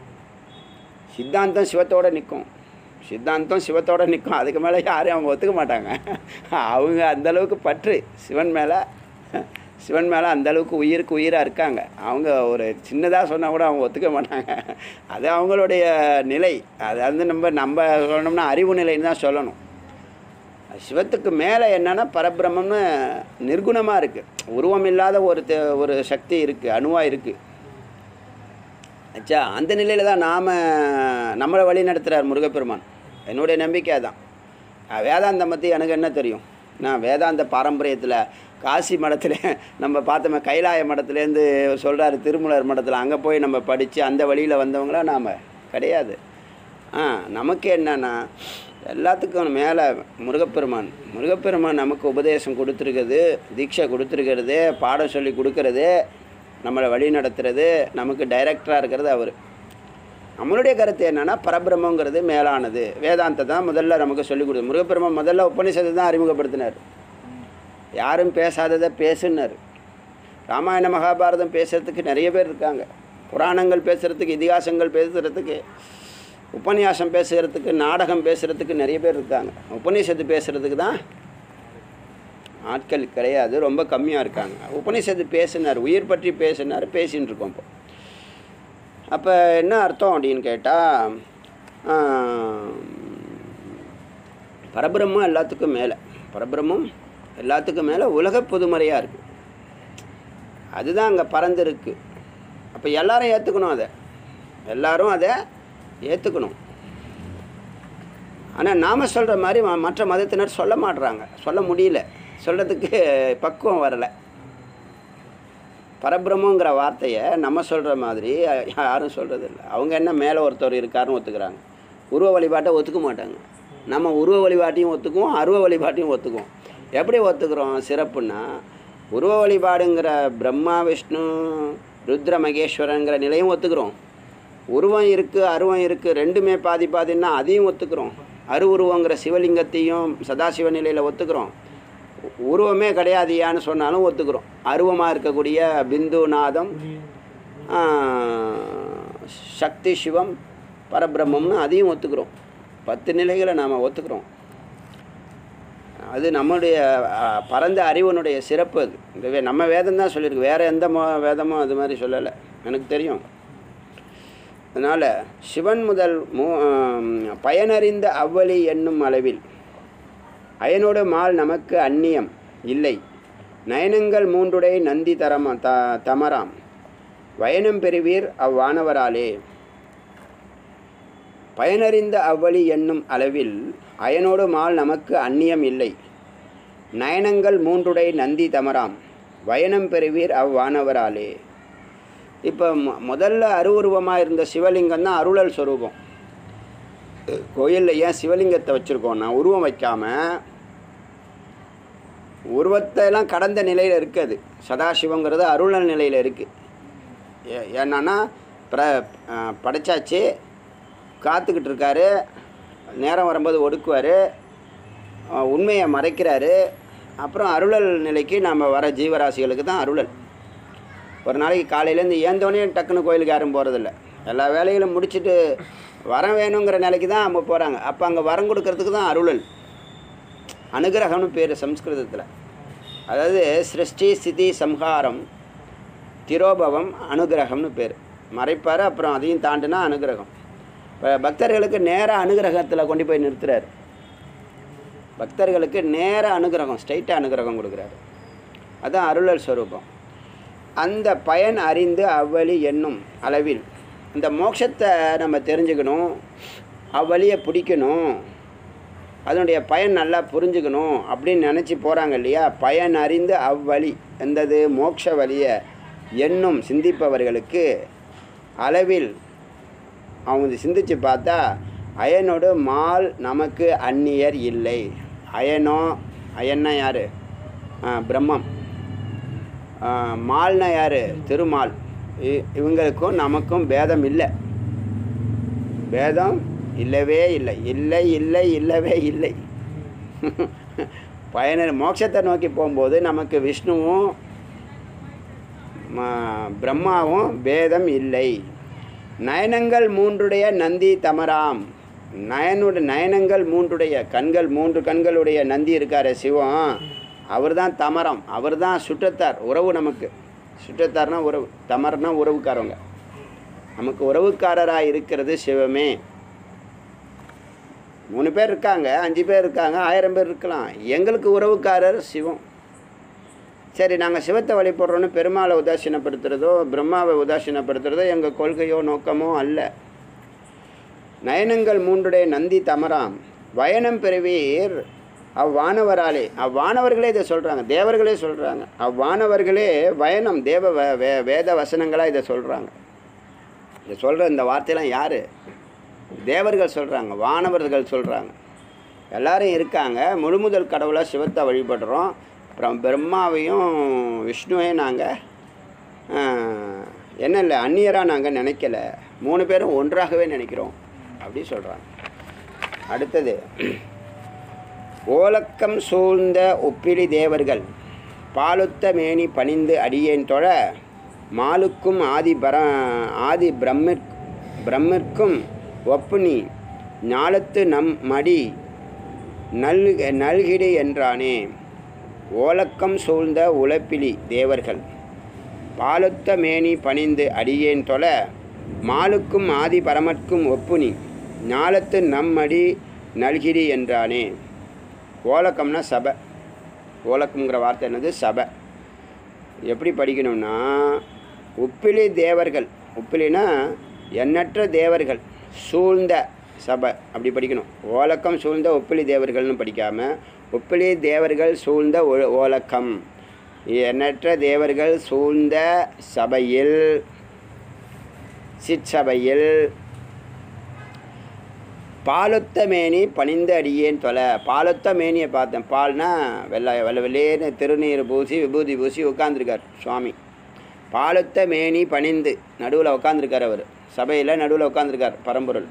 [SPEAKER 1] சித்தாந்தம் சிவத்தோட நிற்கும் சித்தாந்தம் சிவத்தோட நிற்கும் அதுக்கு மேலே யாரும் அவங்க ஒத்துக்க மாட்டாங்க அவங்க அந்த அளவுக்கு பற்று சிவன் மேலே சிவன் மேலே அந்த அளவுக்கு உயிருக்கு உயிராக இருக்காங்க அவங்க ஒரு சின்னதாக சொன்னால் கூட அவங்க ஒத்துக்க மாட்டாங்க அது அவங்களுடைய நிலை அது வந்து நம்ம நம்ம சொல்லணும்னா அறிவு நிலைன்னு தான் சொல்லணும் சிவத்துக்கு மேலே என்னன்னா பரபிரம்மம்னு நிர்குணமாக இருக்குது உருவம் இல்லாத ஒரு தெ- ஒரு சக்தி இருக்குது அணுவாக இருக்குது ஆச்சா அந்த நிலையில் தான் நாம் நம்மளை வழி நடத்துகிறார் முருகப்பெருமான் என்னுடைய நம்பிக்கை அதான் அஹ் வேதாந்தம் பற்றி எனக்கு என்ன தெரியும் நான் வேதாந்த பாரம்பரியத்தில் காசி மடத்தில் நம்ம பார்த்தோமே கைலாய மடத்துலேருந்து சொல்கிறாரு திருமலர் மடத்தில் அங்கே போய் நம்ம படித்து அந்த வழியில் வந்தவங்களா நாம் கிடையாது ஆ நமக்கு என்னன்னா எல்லாத்துக்கும் மேலே முருகப்பெருமான் முருகப்பெருமான் நமக்கு உபதேசம் கொடுத்துருக்குது தீட்சை கொடுத்துருக்கிறது பாடம் சொல்லி கொடுக்கறது நம்மளை வழி நடத்துறது நமக்கு டைரக்டராக இருக்கிறது அவர் நம்மளுடைய கருத்து என்னன்னா பரபிரம்மங்கிறது மேலானது வேதாந்தத்தை தான் முதல்ல நமக்கு சொல்லிக் கொடுத்து முருகப்பெருமான் முதல்ல உபநிஷத்தை தான் அறிமுகப்படுத்தினார் யாரும் பேசாததை பேசுனார் ராமாயண மகாபாரதம் பேசுறதுக்கு நிறைய பேர் இருக்காங்க புராணங்கள் பேசுகிறதுக்கு இதிகாசங்கள் பேசுகிறதுக்கு உபன்யாசம் பேசுகிறதுக்கு நாடகம் பேசுகிறதுக்கு நிறைய பேர் இருக்காங்க உபநிஷத்து பேசுகிறதுக்கு தான் ஆட்கள் கிடையாது ரொம்ப கம்மியாக இருக்காங்க உபநிஷத்து பேசினார் உயிர் பற்றி பேசினார் பேசின்னு இருக்கோம் இப்போ அப்போ என்ன அர்த்தம் அப்படின்னு கேட்டால் பரபிரம்மம் எல்லாத்துக்கும் மேலே பரபிரம்மம் எல்லாத்துக்கும் மேலே உலக பொதுமறையாக இருக்குது அதுதான் அங்கே பறந்துருக்கு அப்போ எல்லாரும் ஏற்றுக்கணும் அதை எல்லாரும் அதை ஏற்றுக்கணும் ஆனால் நாம் சொல்கிற மாதிரி ம- மற்ற மதத்தினர் சொல்ல மாட்றாங்க சொல்ல முடியல சொல்கிறதுக்கு பக்குவம் வரலை பரபிரம்மங்கிற வார்த்தையை நம்ம சொல்கிற மாதிரி யா- யாரும் சொல்கிறதில்ல அவங்க என்ன மேலே ஒருத்தர் இருக்காருன்னு ஒத்துக்கிறாங்க உருவ வழிபாட்டை ஒத்துக்க மாட்டாங்க நம்ம உருவ வழிபாட்டையும் ஒத்துக்குவோம் அருவ வழிபாட்டையும் ஒத்துக்குவோம் எப்படி ஒத்துக்கிறோம் சிறப்புன்னா உருவ வழிபாடுங்கிற பிரம்மா விஷ்ணு ருத்ர மகேஸ்வரங்கிற நிலையும் ஒத்துக்கிறோம் உருவம் இருக்குது அருவம் இருக்குது ரெண்டுமே பாதி பாதின்னா அதையும் ஒத்துக்கிறோம் அரு உருவங்கிற சிவலிங்கத்தையும் சதாசிவ நிலையில் ஒத்துக்கிறோம் உருவமே கிடையாதியான்னு சொன்னாலும் ஒத்துக்கிறோம் அருவமாக இருக்கக்கூடிய பிந்து நாதம் ஆ, சக்தி சிவம் பரபிரம்மம்னு அதையும் ஒத்துக்கிறோம் பத்து நிலைகளை நாம் ஒத்துக்கிறோம் அது நம்முடைய ஆ, பரந்த அறிவனுடைய சிறப்பு அது இந்த வே- நம்ம வேதம் தான் சொல்லியிருக்கு வேறு எந்த மோ வேதமும் அது மாதிரி சொல்லலை எனக்கு தெரியும் அதனால் சிவன் முதல் மூ ஆம், பயனறிந்த அவ்வழி என்னும் அளவில் அயனோடு மால் நமக்கு அந்நியம் இல்லை நயனங்கள் மூன்றுடை நந்தி தரம த தமராம் வயனம் பெறுவீர் அவ்வானவராலே பயனறிந்த அவ்வழி என்னும் அளவில் அயனோடு மால் நமக்கு அந்நியம் இல்லை நயனங்கள் மூன்றுடை நந்தி தமராம் வயனம் பெறுவீர் அவ்வானவராலே இப்போ மொ- முதல்ல அருவுருவமாக இருந்த சிவலிங்கம் தான் அருளல் ஸ்வரூபம் கோயிலில் ஏன் சிவலிங்கத்தை வச்சுருக்கோன்னா உருவம் வைக்காமல் உருவத்தை எல்லாம் கடந்த நிலையில் இருக்குது சதாசிவங்கிறது அருளல் நிலையில் இருக்குது ஏன்னா பிர அஹ், படைச்சாச்சு காத்துக்கிட்டு இருக்காரு நேரம் வரும்போது ஒடுக்குவார் உண்மையை மறைக்கிறாரு அப்புறம் அருளல் நிலைக்கு நாம் வர ஜீவராசிகளுக்கு தான் அருளல் ஒரு நாளைக்கு காலையிலேருந்து ஏந்தோடனே டக்குன்னு கோயிலுக்கு யாரும் போகிறதில்ல எல்லா வேலைகளும் முடிச்சுட்டு வரம் வேணுங்கிற நிலைக்கு தான் அவங்க போகிறாங்க அப்போ அங்கே வரம் கொடுக்கறதுக்கு தான் அருளல் அனுகிரகம்னு பேர் சம்ஸ்கிருதத்தில் அதாவது சிருஷ்டி ஸ்திதி சம்ஹாரம் திரோபவம் அனுகிரகம்னு பேர் மறைப்பார் அப்புறம் அதையும் தாண்டினா அனுகிரகம் இப்போ பக்தர்களுக்கு நேராக அனுகிரகத்தில் கொண்டு போய் நிறுத்துறாரு பக்தர்களுக்கு நேர அனுகிரகம் ஸ்ட்ரைட்டாக அனுகிரகம் கொடுக்குறாரு அதான் அருளல் ஸ்வரூபம் அந்த பயன் அறிந்து அவ்வழி என்னும் அளவில் இந்த மோட்சத்தை நம்ம தெரிஞ்சுக்கணும் அவ்வழியை பிடிக்கணும் அதனுடைய பயன் நல்லா புரிஞ்சுக்கணும் அப்படின்னு நினச்சி போகிறாங்க இல்லையா பயன் அறிந்து அவ்வழி எந்தது மோட்ச வழியை எண்ணும் சிந்திப்பவர்களுக்கு அளவில் அவங்க சிந்திச்சு பார்த்தா அயனோடு மால் நமக்கு அந்நியர் இல்லை அயனோ அயன்னா யார் பிரம்மம் ஆ, மால்னா யார் திருமால் இ- இவங்களுக்கும் நமக்கும் பேதம் இல்லை பேதம் இல்லவே இல்லை இல்லை இல்லை இல்லவே இல்லை பயனர் மோட்சத்தை நோக்கி போகும்போது நமக்கு விஷ்ணுவும் ம- பிரம்மாவும் பேதம் இல்லை நயனங்கள் மூன்றுடைய நந்தி தமராம் நயனுடைய நயனங்கள் மூன்றுடைய கண்கள் மூன்று கண்களுடைய நந்தி இருக்காரு சிவம் அவர் தான் தமரம் அவர் தான் சுற்றத்தார் உறவு நமக்கு சுற்றத்தார்னா உறவு தமர்னா உறவுக்காரவங்க நமக்கு உறவுக்காரராக இருக்கிறது சிவமே மூணு பேர் இருக்காங்க அஞ்சு பேர் இருக்காங்க ஆயிரம் பேர் இருக்கலாம் எங்களுக்கு உறவுக்காரர் சிவம் சரி நாங்கள் சிவத்தை வழிபடுறோன்னு பெருமாளை உதாசீனப்படுத்துறதோ பிரம்மாவை உதாசீனப்படுத்துறதோ எங்கள் கொள்கையோ நோக்கமோ அல்ல நயனங்கள் மூன்றுடைய நந்தி தமராம் வயனம் பெறுவீர் அவ்வானவராலே அவ்வானவர்களே இதை சொல்கிறாங்க தேவர்களே சொல்கிறாங்க அவ்வானவர்களே வயனம் தேவ வ- வே வேத வசனங்களாக இதை சொல்கிறாங்க இதை சொல்கிற இந்த வார்த்தையெல்லாம் யார் தேவர்கள் சொல்கிறாங்க வானவர்கள் சொல்கிறாங்க எல்லாரும் இருக்காங்க முழுமுதல் கடவுளாக சிவத்தை வழிபடுறோம் அப்புறம் பிரம்மாவையும் விஷ்ணுவையும் நாங்கள் என்ன இல்லை அந்நியராக நாங்கள் நினைக்கல மூணு பேரும் ஒன்றாகவே நினைக்கிறோம் அப்படி சொல்கிறாங்க அடுத்தது ஓலக்கம் சூழ்ந்த ஒப்பிலி தேவர்கள் பாலுத்த மேனி பணிந்து அடியேன் தொழ மாலுக்கும் ஆதி பர ஆதி பிரம்மிற் பிரம்மிற்கும் ஒப்புனி ஞாலத்து நம் மடி நல் நல்கிடு என்றானே ஓலக்கம் சூழ்ந்த உழப்பிலி தேவர்கள் பாலுத்த மேனி பணிந்து அடியேன் தொழ மாலுக்கும் ஆதி பரமற்கும் ஒப்புனி ஞாலத்து நம்மடி நல்கிரி என்றானே ஓலக்கம்னா சபை ஓலக்கம்ங்கிற வார்த்தை என்னது சபை எப்படி படிக்கணும்னா உப்பிலி தேவர்கள் உப்பிலினா எண்ணற்ற தேவர்கள் சூழ்ந்த சபை அப்படி படிக்கணும் ஓலக்கம் சூழ்ந்த உப்பிலி தேவர்கள்னு படிக்காமல் உப்பிலி தேவர்கள் சூழ்ந்த ஓ- ஓலக்கம் எண்ணற்ற தேவர்கள் சூழ்ந்த சபையில் சிற்சபையில் பாலொத்த மேனி பணிந்து அடியேன் தொலை பாலொத்த மேனியை பார்த்தேன் பால்னா வெள்ளை வெள்ளை வெள்ளேன்னு திருநீர் பூசி விபூதி பூசி உட்காந்துருக்கார் சுவாமி பாலொத்த மேனி பணிந்து நடுவில் உட்காந்துருக்கார் அவர் சபையில் நடுவில் உட்காந்துருக்கார் பரம்பொருள்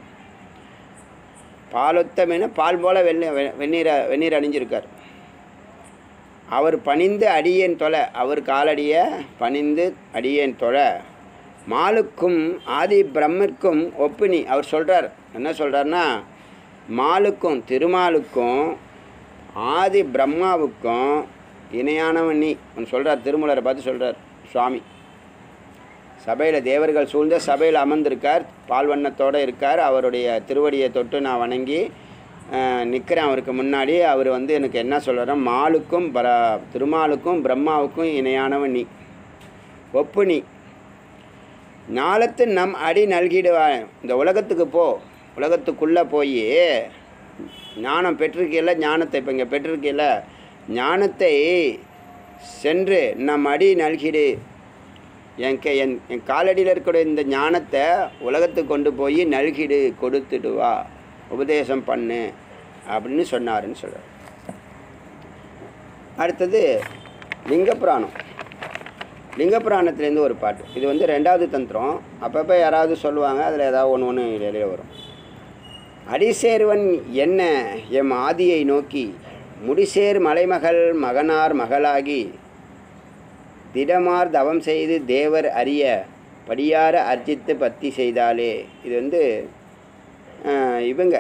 [SPEAKER 1] பாலொத்த மேனி பால் போல் வெண்ணீர் வெந்நீரை வெந்நீர் அணிஞ்சிருக்கார் அவர் பணிந்து அடியேன் தொலை அவர் காலடிய பணிந்து அடியேன் தொலை மாலுக்கும் ஆதி பிரம்மிற்கும் ஒப்பினி அவர் சொல்கிறார் என்ன சொல்கிறாருன்னா மாலுக்கும் திருமாலுக்கும் ஆதி பிரம்மாவுக்கும் இணையானவன் நீ ஒன்று சொல்கிறார் திருமலரை பார்த்து சொல்கிறார் சுவாமி சபையில் தேவர்கள் சூழ்ந்த சபையில் அமர்ந்திருக்கார் பால்வண்ணத்தோடு இருக்கார் அவருடைய திருவடியை தொட்டு நான் வணங்கி நிற்கிறேன் அவருக்கு முன்னாடி அவர் வந்து எனக்கு என்ன சொல்கிறார் மாலுக்கும் பர திருமாலுக்கும் பிரம்மாவுக்கும் இணையானவன் நீ ஒப்பு நீ ஞாலத்து நம் அடி நல்கிடுவான் இந்த உலகத்துக்கு போ உலகத்துக்குள்ளே போய் ஞானம் பெற்றிருக்கையில் ஞானத்தை இப்போ இங்கே பெற்றிருக்கையில் ஞானத்தை சென்று நம் அடி நல்கிடு என் கே என் என் காலடியில் இருக்கிற இந்த ஞானத்தை உலகத்துக்கு கொண்டு போய் நல்கிடு கொடுத்துட்டு வா உபதேசம் பண்ணு அப்படின்னு சொன்னாருன்னு சொல்கிறார் அடுத்தது லிங்கப்புராணம் லிங்கப்புராணத்துலேருந்து ஒரு பாட்டு இது வந்து ரெண்டாவது தந்திரம் அப்பப்போ யாராவது சொல்லுவாங்க அதில் ஏதாவது ஒன்று ஒன்று இடையில வரும் அடிசேர்வன் என்ன எம் ஆதியை நோக்கி முடிசேர் மலைமகள் மகனார் மகளாகி திடமார் தவம் செய்து தேவர் அறிய படியார அர்ச்சித்து பத்தி செய்தாலே இது வந்து ஆஹ், இவங்க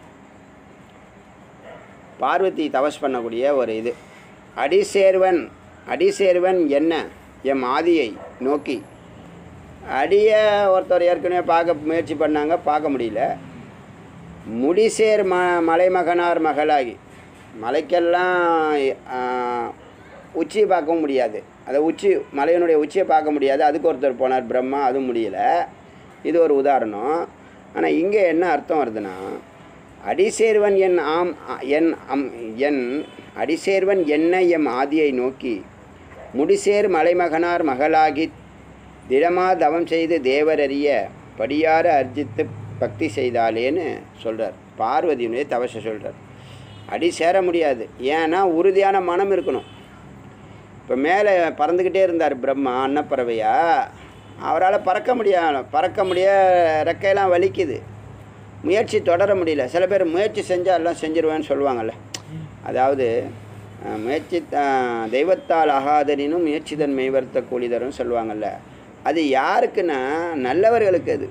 [SPEAKER 1] பார்வதி தவஸ் பண்ணக்கூடிய ஒரு இது அடிசேர்வன் அடிசேர்வன் என்ன எம் ஆதியை நோக்கி அடிய ஒருத்தர் ஏற்கனவே பார்க்க முயற்சி பண்ணாங்க பார்க்க முடியல முடிசேர் ம மலைமகனார் மகளாகி மலைக்கெல்லாம் ஆஹ், உச்சியை பார்க்கவும் முடியாது அதை உச்சி மலையினுடைய உச்சியை பார்க்க முடியாது அதுக்கு ஒருத்தர் போனார் பிரம்மா அதுவும் முடியல இது ஒரு உதாரணம் ஆனால் இங்கே என்ன அர்த்தம் வருதுன்னா அடிசேர்வன் என் ஆம் அ- என் அம் என் அடிசேர்வன் என்ன எம் ஆதியை நோக்கி முடிசேர் மலைமகனார் மகளாகி திடமா தவம் செய்து தேவரறிய படியார அர்ஜித்து பக்தி செய்தாலேன்னு சொல்கிறார் பார்வதியினுடைய தவச சொல்கிறார் அடி சேர முடியாது ஏன்னா உறுதியான மனம் இருக்கணும் இப்போ மேலே பறந்துக்கிட்டே இருந்தார் பிரம்மா அன்னப்பறவையா அவரால் பறக்க முடியாது பறக்க முடிய ரெக்கையெல்லாம் வலிக்குது முயற்சி தொடர முடியல சில பேர் முயற்சி செஞ்சால் எல்லாம் செஞ்சிருவேன்னு சொல்லுவாங்கள்ல அதாவது அஹ், முயற்சி த- தெய்வத்தால் ஆகாதனினும் முயற்சி தன் மெய்வர்த்த கூலி தரும்னு சொல்லுவாங்கள்ல அது யாருக்குன்னா நல்லவர்களுக்கு அது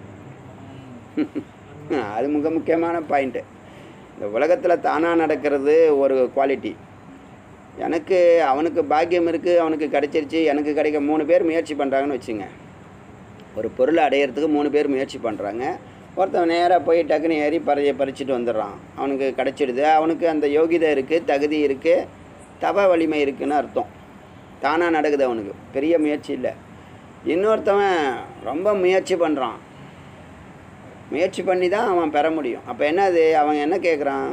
[SPEAKER 1] அது மிக முக்கியமான பாயிண்ட்டு இந்த உலகத்தில் தானாக நடக்கிறது ஒரு குவாலிட்டி எனக்கு அவனுக்கு பாக்கியம் இருக்குது அவனுக்கு கிடைச்சிருச்சு எனக்கு கிடைக்க மூணு பேர் முயற்சி பண்ணுறாங்கன்னு வச்சுங்க ஒரு பொருளை அடையிறதுக்கு மூணு பேர் முயற்சி பண்ணுறாங்க ஒருத்தன் நேராக போய் டக்குன்னு ஏறி பறிய பறிச்சுட்டு வந்துடுறான் அவனுக்கு கிடைச்சிடுது அவனுக்கு அந்த யோகிதை இருக்குது தகுதி இருக்குது தப வலிமை இருக்குன்னு அர்த்தம் தானாக நடக்குது அவனுக்கு பெரிய முயற்சி இல்லை இன்னொருத்தவன் ரொம்ப முயற்சி பண்ணுறான் முயற்சி பண்ணி தான் அவன் பெற முடியும் அப்போ என்னது அவன் என்ன கேட்குறான்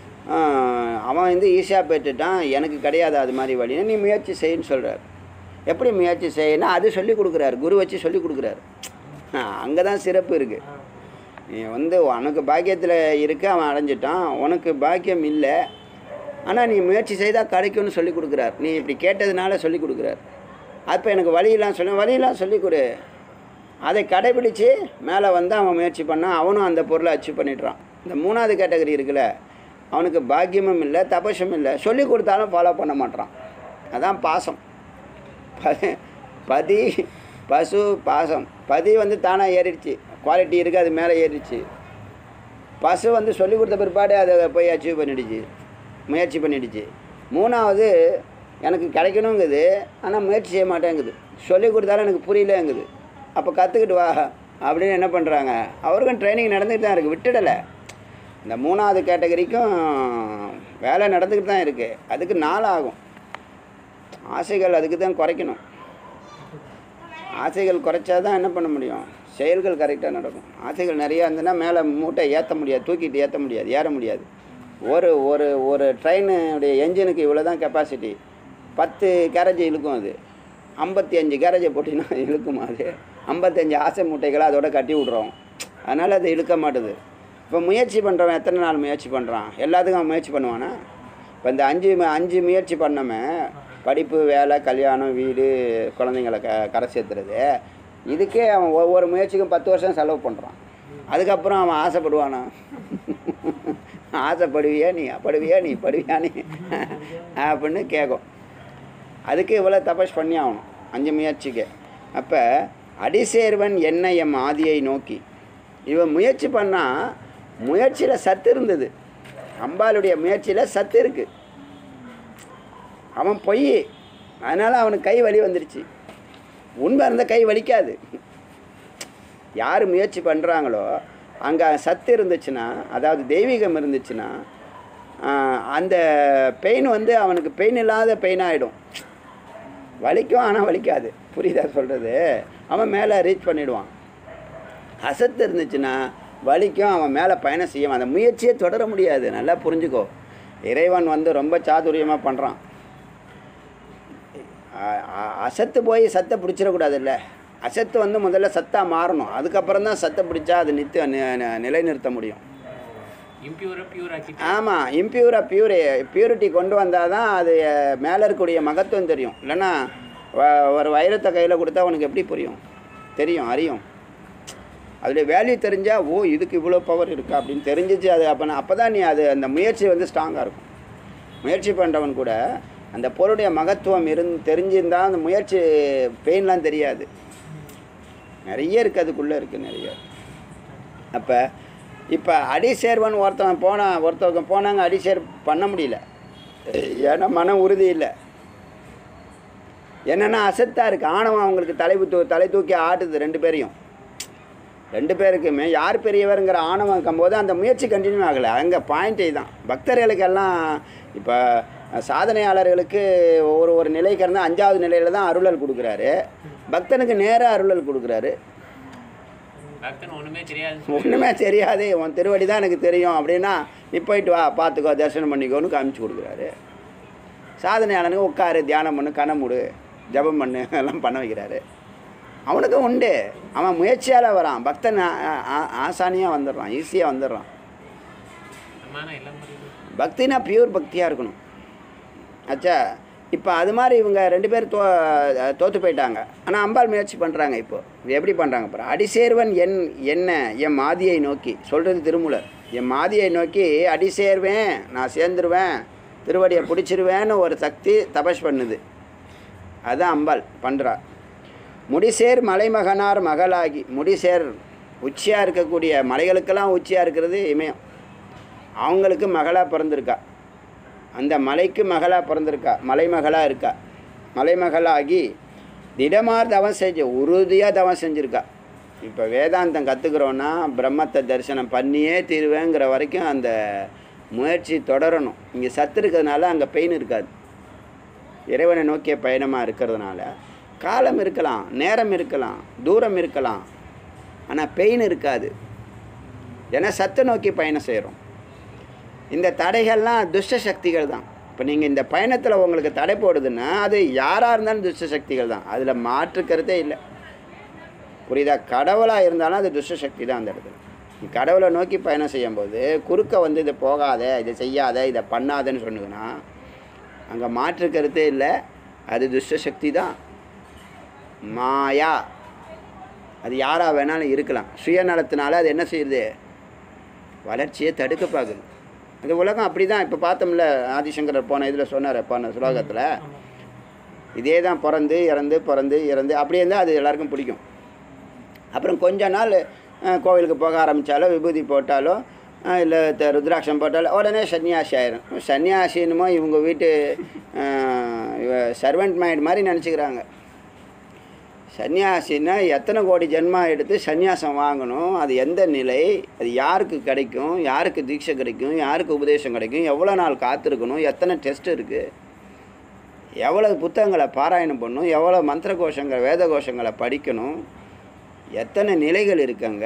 [SPEAKER 1] அவன் வந்து ஈஸியாக பெற்றுட்டான் எனக்கு கிடையாது அது மாதிரி வழின்னு நீ முயற்சி செய்யின்னு சொல்கிறார் எப்படி முயற்சி செய்யணும் அது சொல்லி கொடுக்குறாரு குரு வச்சு சொல்லி கொடுக்குறாரு அங்கே தான் சிறப்பு இருக்குது நீ வந்து உனக்கு பாக்கியத்தில் இருக்க அவன் அடைஞ்சிட்டான் உனக்கு பாக்கியம் இல்லை ஆனால் நீ முயற்சி செய்தால் கிடைக்கும்னு சொல்லி கொடுக்குறார் நீ இப்படி கேட்டதுனால சொல்லி கொடுக்குறார் அப்போ எனக்கு வழியெல்லாம் சொல்லி வழியெல்லாம் சொல்லி கொடு அதை கடைபிடிச்சு மேலே வந்து அவன் முயற்சி பண்ணால் அவனும் அந்த பொருளை அச்சீவ் பண்ணிடுறான் இந்த மூணாவது கேட்டகரி இருக்குல்ல அவனுக்கு பாக்கியமும் இல்லை தபசும் இல்லை சொல்லி கொடுத்தாலும் ஃபாலோ பண்ண மாட்றான் அதான் பாசம் ப- பதி பசு பாசம் பதி வந்து தானாக ஏறிடுச்சு குவாலிட்டி இருக்குது அது மேலே ஏறிடுச்சு பசு வந்து சொல்லி கொடுத்த பிற்பாடு அதை போய் அச்சீவ் பண்ணிடுச்சு முயற்சி பண்ணிடுச்சு மூணாவது எனக்கு கிடைக்கணுங்குது ஆனால் முயற்சி செய்ய மாட்டேங்குது சொல்லி கொடுத்தாலும் எனக்கு புரியலங்குது அப்போ கற்றுக்கிட்டு வா அப்படின்னு என்ன பண்ணுறாங்க அவருக்கும் ட்ரைனிங் நடந்துக்கிட்டு தான் இருக்குது விட்டுடலை இந்த மூணாவது கேட்டகரிக்கும் வேலை நடந்துக்கிட்டு தான் இருக்குது அதுக்கு நாள் ஆகும் ஆசைகள் அதுக்கு தான் குறைக்கணும் ஆசைகள் குறைச்சா தான் என்ன பண்ண முடியும் செயல்கள் கரெக்டாக நடக்கும் ஆசைகள் நிறையா இருந்ததுன்னா மேலே மூட்டை ஏற்ற முடியாது தூக்கிட்டு ஏற்ற முடியாது ஏற முடியாது ஒரு ஒரு ஒரு ட்ரெயினுடைய என்ஜினுக்கு இவ்வளோ தான் கெப்பாசிட்டி பத்து கேரேஜ் இழுக்கும் அது ஐம்பத்தி அஞ்சு கேரேஜை போட்டிங்கன்னா இழுக்குமா அது ஐம்பத்தஞ்சு ஆசை மூட்டைகளை அதோட கட்டி விட்றோம் அதனால் அது இழுக்க மாட்டுது இப்போ முயற்சி பண்ணுறவன் எத்தனை நாள் முயற்சி பண்ணுறான் எல்லாத்துக்கும் அவன் முயற்சி பண்ணுவானா இப்போ இந்த அஞ்சு மு- அஞ்சு முயற்சி பண்ணவன் படிப்பு வேலை கல்யாணம் வீடு குழந்தைங்களை க கரை சேர்த்துறது இதுக்கே அவன் ஒவ்வொரு முயற்சிக்கும் பத்து வருஷம் செலவு பண்ணுறான் அதுக்கப்புறம் அவன் ஆசைப்படுவானா ஆசைப்படுவியா நீ படுவியா நீ படுவியா நீ அப்படின்னு கேட்கும் அதுக்கு இவ்வளோ தபஸ் பண்ணி ஆகணும் அஞ்சு முயற்சிக்கு அப்போ அடிசேர்வன் என்ன எம் ஆதியை நோக்கி இவன் முயற்சி பண்ணால் முயற்சியில் சத்து இருந்தது அம்பாளுடைய முயற்சியில் சத்து இருக்குது அவன் பொய் அதனால் அவனுக்கு கை வலி வந்துருச்சு உண்மை இருந்தால் கை வலிக்காது யார் முயற்சி பண்ணுறாங்களோ அங்கே சத்து இருந்துச்சுன்னா அதாவது தெய்வீகம் இருந்துச்சுன்னா ஆஹ், அந்த பெயின் வந்து அவனுக்கு பெயின் இல்லாத பெயின் ஆகிடும் வலிக்கும் ஆனால் வலிக்காது புரியுதா சொல்கிறது அவன் மேலே ரீச் பண்ணிடுவான் அசத்து இருந்துச்சுன்னா வலிக்கும் அவன் மேலே பயணம் செய்யும் அந்த முயற்சியே தொடர முடியாது நல்லா புரிஞ்சுக்கோ இறைவன் வந்து ரொம்ப சாதுரியமாக பண்ணுறான் அ- அ- அசத்து போய் சத்தை பிடிச்சிடக்கூடாதுல்ல அசத்து வந்து முதல்ல சத்தாக மாறணும் அதுக்கப்புறம் தான் சத்தை பிடிச்சா அது நித்து நி- நி- நிலைநிறுத்த முடியும்
[SPEAKER 3] இம்பியூரை பியூர் ஆக்கிட்டு
[SPEAKER 1] ஆமாம் இம்பியூராக பியூரி பியூரிட்டி கொண்டு வந்தால் தான் அது மேலே இருக்கக்கூடிய மகத்துவம் தெரியும் இல்லைன்னா வ- ஒரு வைரத்தை கையில் கொடுத்தா உனக்கு எப்படி புரியும் தெரியும் அறியும் அதோடைய வேல்யூ தெரிஞ்சால் ஓ இதுக்கு இவ்வளோ பவர் இருக்கா அப்படின்னு தெரிஞ்சிச்சு அது அப்போ அப்போ தான் நீ அது அந்த முயற்சி வந்து ஸ்ட்ராங்காக இருக்கும் முயற்சி பண்ணுறவன் கூட அந்த பொருளுடைய மகத்துவம் இருந் தெரிஞ்சிருந்தால் அந்த முயற்சி பெயின்லாம் தெரியாது நிறைய இருக்குது அதுக்குள்ளே இருக்குது நிறைய அப்போ இப்போ அடி சேர்வன் ஒருத்தவன் போனான் ஒருத்தவங்க போனாங்க அடி சேர் பண்ண முடியல ஏன்னா மன உறுதி இல்லை என்னென்னா அசத்தாக இருக்குது ஆணவம் அவங்களுக்கு தலை தூ தலை தூக்கி ஆட்டுது ரெண்டு பேரையும் ரெண்டு பேருக்குமே யார் பெரியவருங்கிற ஆணவம் இருக்கும்போது அந்த முயற்சி கண்டினியூ ஆகலை அங்கே பாயிண்ட் இதுதான் பக்தர்களுக்கெல்லாம் இப்போ சாதனையாளர்களுக்கு ஒரு ஒரு நிலைக்கு இருந்தால் அஞ்சாவது நிலையில் தான் அருளல் கொடுக்குறாரு பக்தனுக்கு நேராக அருளல் கொடுக்குறாரு
[SPEAKER 3] பக்தன் ஒண்ணுமே தெரியாது
[SPEAKER 1] ஒன்றுமே தெரியாது உன் திருவடி தான் எனக்கு தெரியும் அப்படின்னா நீ போயிட்டு வா பார்த்துக்கோ தரிசனம் பண்ணிக்கோன்னு காமிச்சு கொடுக்குறாரு சாதனையாளனுக்கு உட்காரு தியானம் பண்ணு கண்ணை மூடு ஜெபம் பண்ணு எல்லாம் பண்ண வைக்கிறாரு அவனுக்கும் உண்டு அவன் முயற்சியால் வரான் பக்தன் ஆசானியாக வந்துடுறான் ஈஸியாக வந்துடுறான்
[SPEAKER 3] அம்மான எல்லாம் புரியுது
[SPEAKER 1] பக்தினா பியூர் பக்தியாக இருக்கணும் ஆச்சா இப்போ அது மாதிரி இவங்க ரெண்டு பேர் தோ தோற்று போயிட்டாங்க ஆனால் அம்பாள் முயற்சி பண்ணுறாங்க இப்போ இது எப்படி பண்ணுறாங்க பாரு அடிசேர்வன் என் என்ன என் மாதியை நோக்கி சொல்கிறது திருமூலர் என் மாதியை நோக்கி அடி சேர்வேன் நான் சேர்ந்துருவேன் திருவடியை பிடிச்சிருவேன்னு ஒரு சக்தி தபஸ் பண்ணுது அதான் அம்பாள் பண்ணுறா முடிசேர் மலைமகனார் மகளாகி முடிசேர் உச்சியாக இருக்கக்கூடிய மலைகளுக்கெல்லாம் உச்சியாக இருக்கிறது இமயம் அவங்களுக்கு மகளாக பிறந்திருக்கா அந்த மலைக்கு மகளாக பிறந்திருக்கா மலைமகளாக இருக்கா மலைமகளாகி திடமார் தவம் செஞ்சு உறுதியாக தவம் செஞ்சுருக்கா இப்போ வேதாந்தம் கற்றுக்குறோன்னா பிரம்மத்தை தரிசனம் பண்ணியே தீருவேங்கிற வரைக்கும் அந்த முயற்சி தொடரணும் இங்கே சத்து இருக்கிறதுனால அங்கே பெயின் இருக்காது இறைவனை நோக்கிய பயணமாக இருக்கிறதுனால காலம் இருக்கலாம் நேரம் இருக்கலாம் தூரம் இருக்கலாம் ஆனால் பெயின் இருக்காது ஏன்னா சத்தை நோக்கி பயணம் செய்கிறோம் இந்த தடைகள்லாம் துஷ்ட சக்திகள் தான் இப்போ நீங்கள் இந்த பயணத்தில் உங்களுக்கு தடை போடுதுன்னா அது யாராக இருந்தாலும் துஷ்ட சக்திகள் தான் அதில் மாற்று கருத்தே இல்லை புரியுதா கடவுளாக இருந்தாலும் அது துஷ்ட சக்தி தான் அந்த இடத்துல நீ கடவுளை நோக்கி பயணம் செய்யும்போது குறுக்க வந்து இதை போகாத இதை செய்யாத இதை பண்ணாதன்னு சொன்னதுன்னா அங்கே மாற்று கருத்தே இல்லை அது துஷ்ட சக்தி தான் மாயா அது யாராக வேணாலும் இருக்கலாம் சுயநலத்தினால அது என்ன செய்யுது வளர்ச்சியை தடுக்க பார்க்குது அது உலகம் அப்படி தான் இப்போ பார்த்தோம்ல ஆதிசங்கரர் போன இதில் சொன்னார் போன சுலோகத்தில் இதே தான் பிறந்து இறந்து பிறந்து இறந்து அப்படியே இருந்தால் அது எல்லாருக்கும் பிடிக்கும் அப்புறம் கொஞ்ச நாள் அஹ், கோவிலுக்கு போக ஆரம்பித்தாலோ விபூதி போட்டாலோ இல்லை ருத்ராட்சம் போட்டாலோ உடனே சன்னியாசி ஆயிரும் சன்னியாசின்னுமோ இவங்க வீட்டு சர்வெண்ட் மைண்ட் மாதிரி நினச்சிக்கிறாங்க சன்னியாசின்னா எத்தனை கோடி ஜென்மா எடுத்து சந்நியாசம் வாங்கணும் அது எந்த நிலை அது யாருக்கு கிடைக்கும் யாருக்கு தீட்சை கிடைக்கும் யாருக்கு உபதேசம் கிடைக்கும் எவ்வளோ நாள் காத்திருக்கணும் எத்தனை டெஸ்ட் இருக்குது எவ்வளோ புத்தகங்களை பாராயணம் பண்ணணும் எவ்வளோ மந்திர கோஷங்கள் வேத கோஷங்களை படிக்கணும் எத்தனை நிலைகள் இருக்குங்க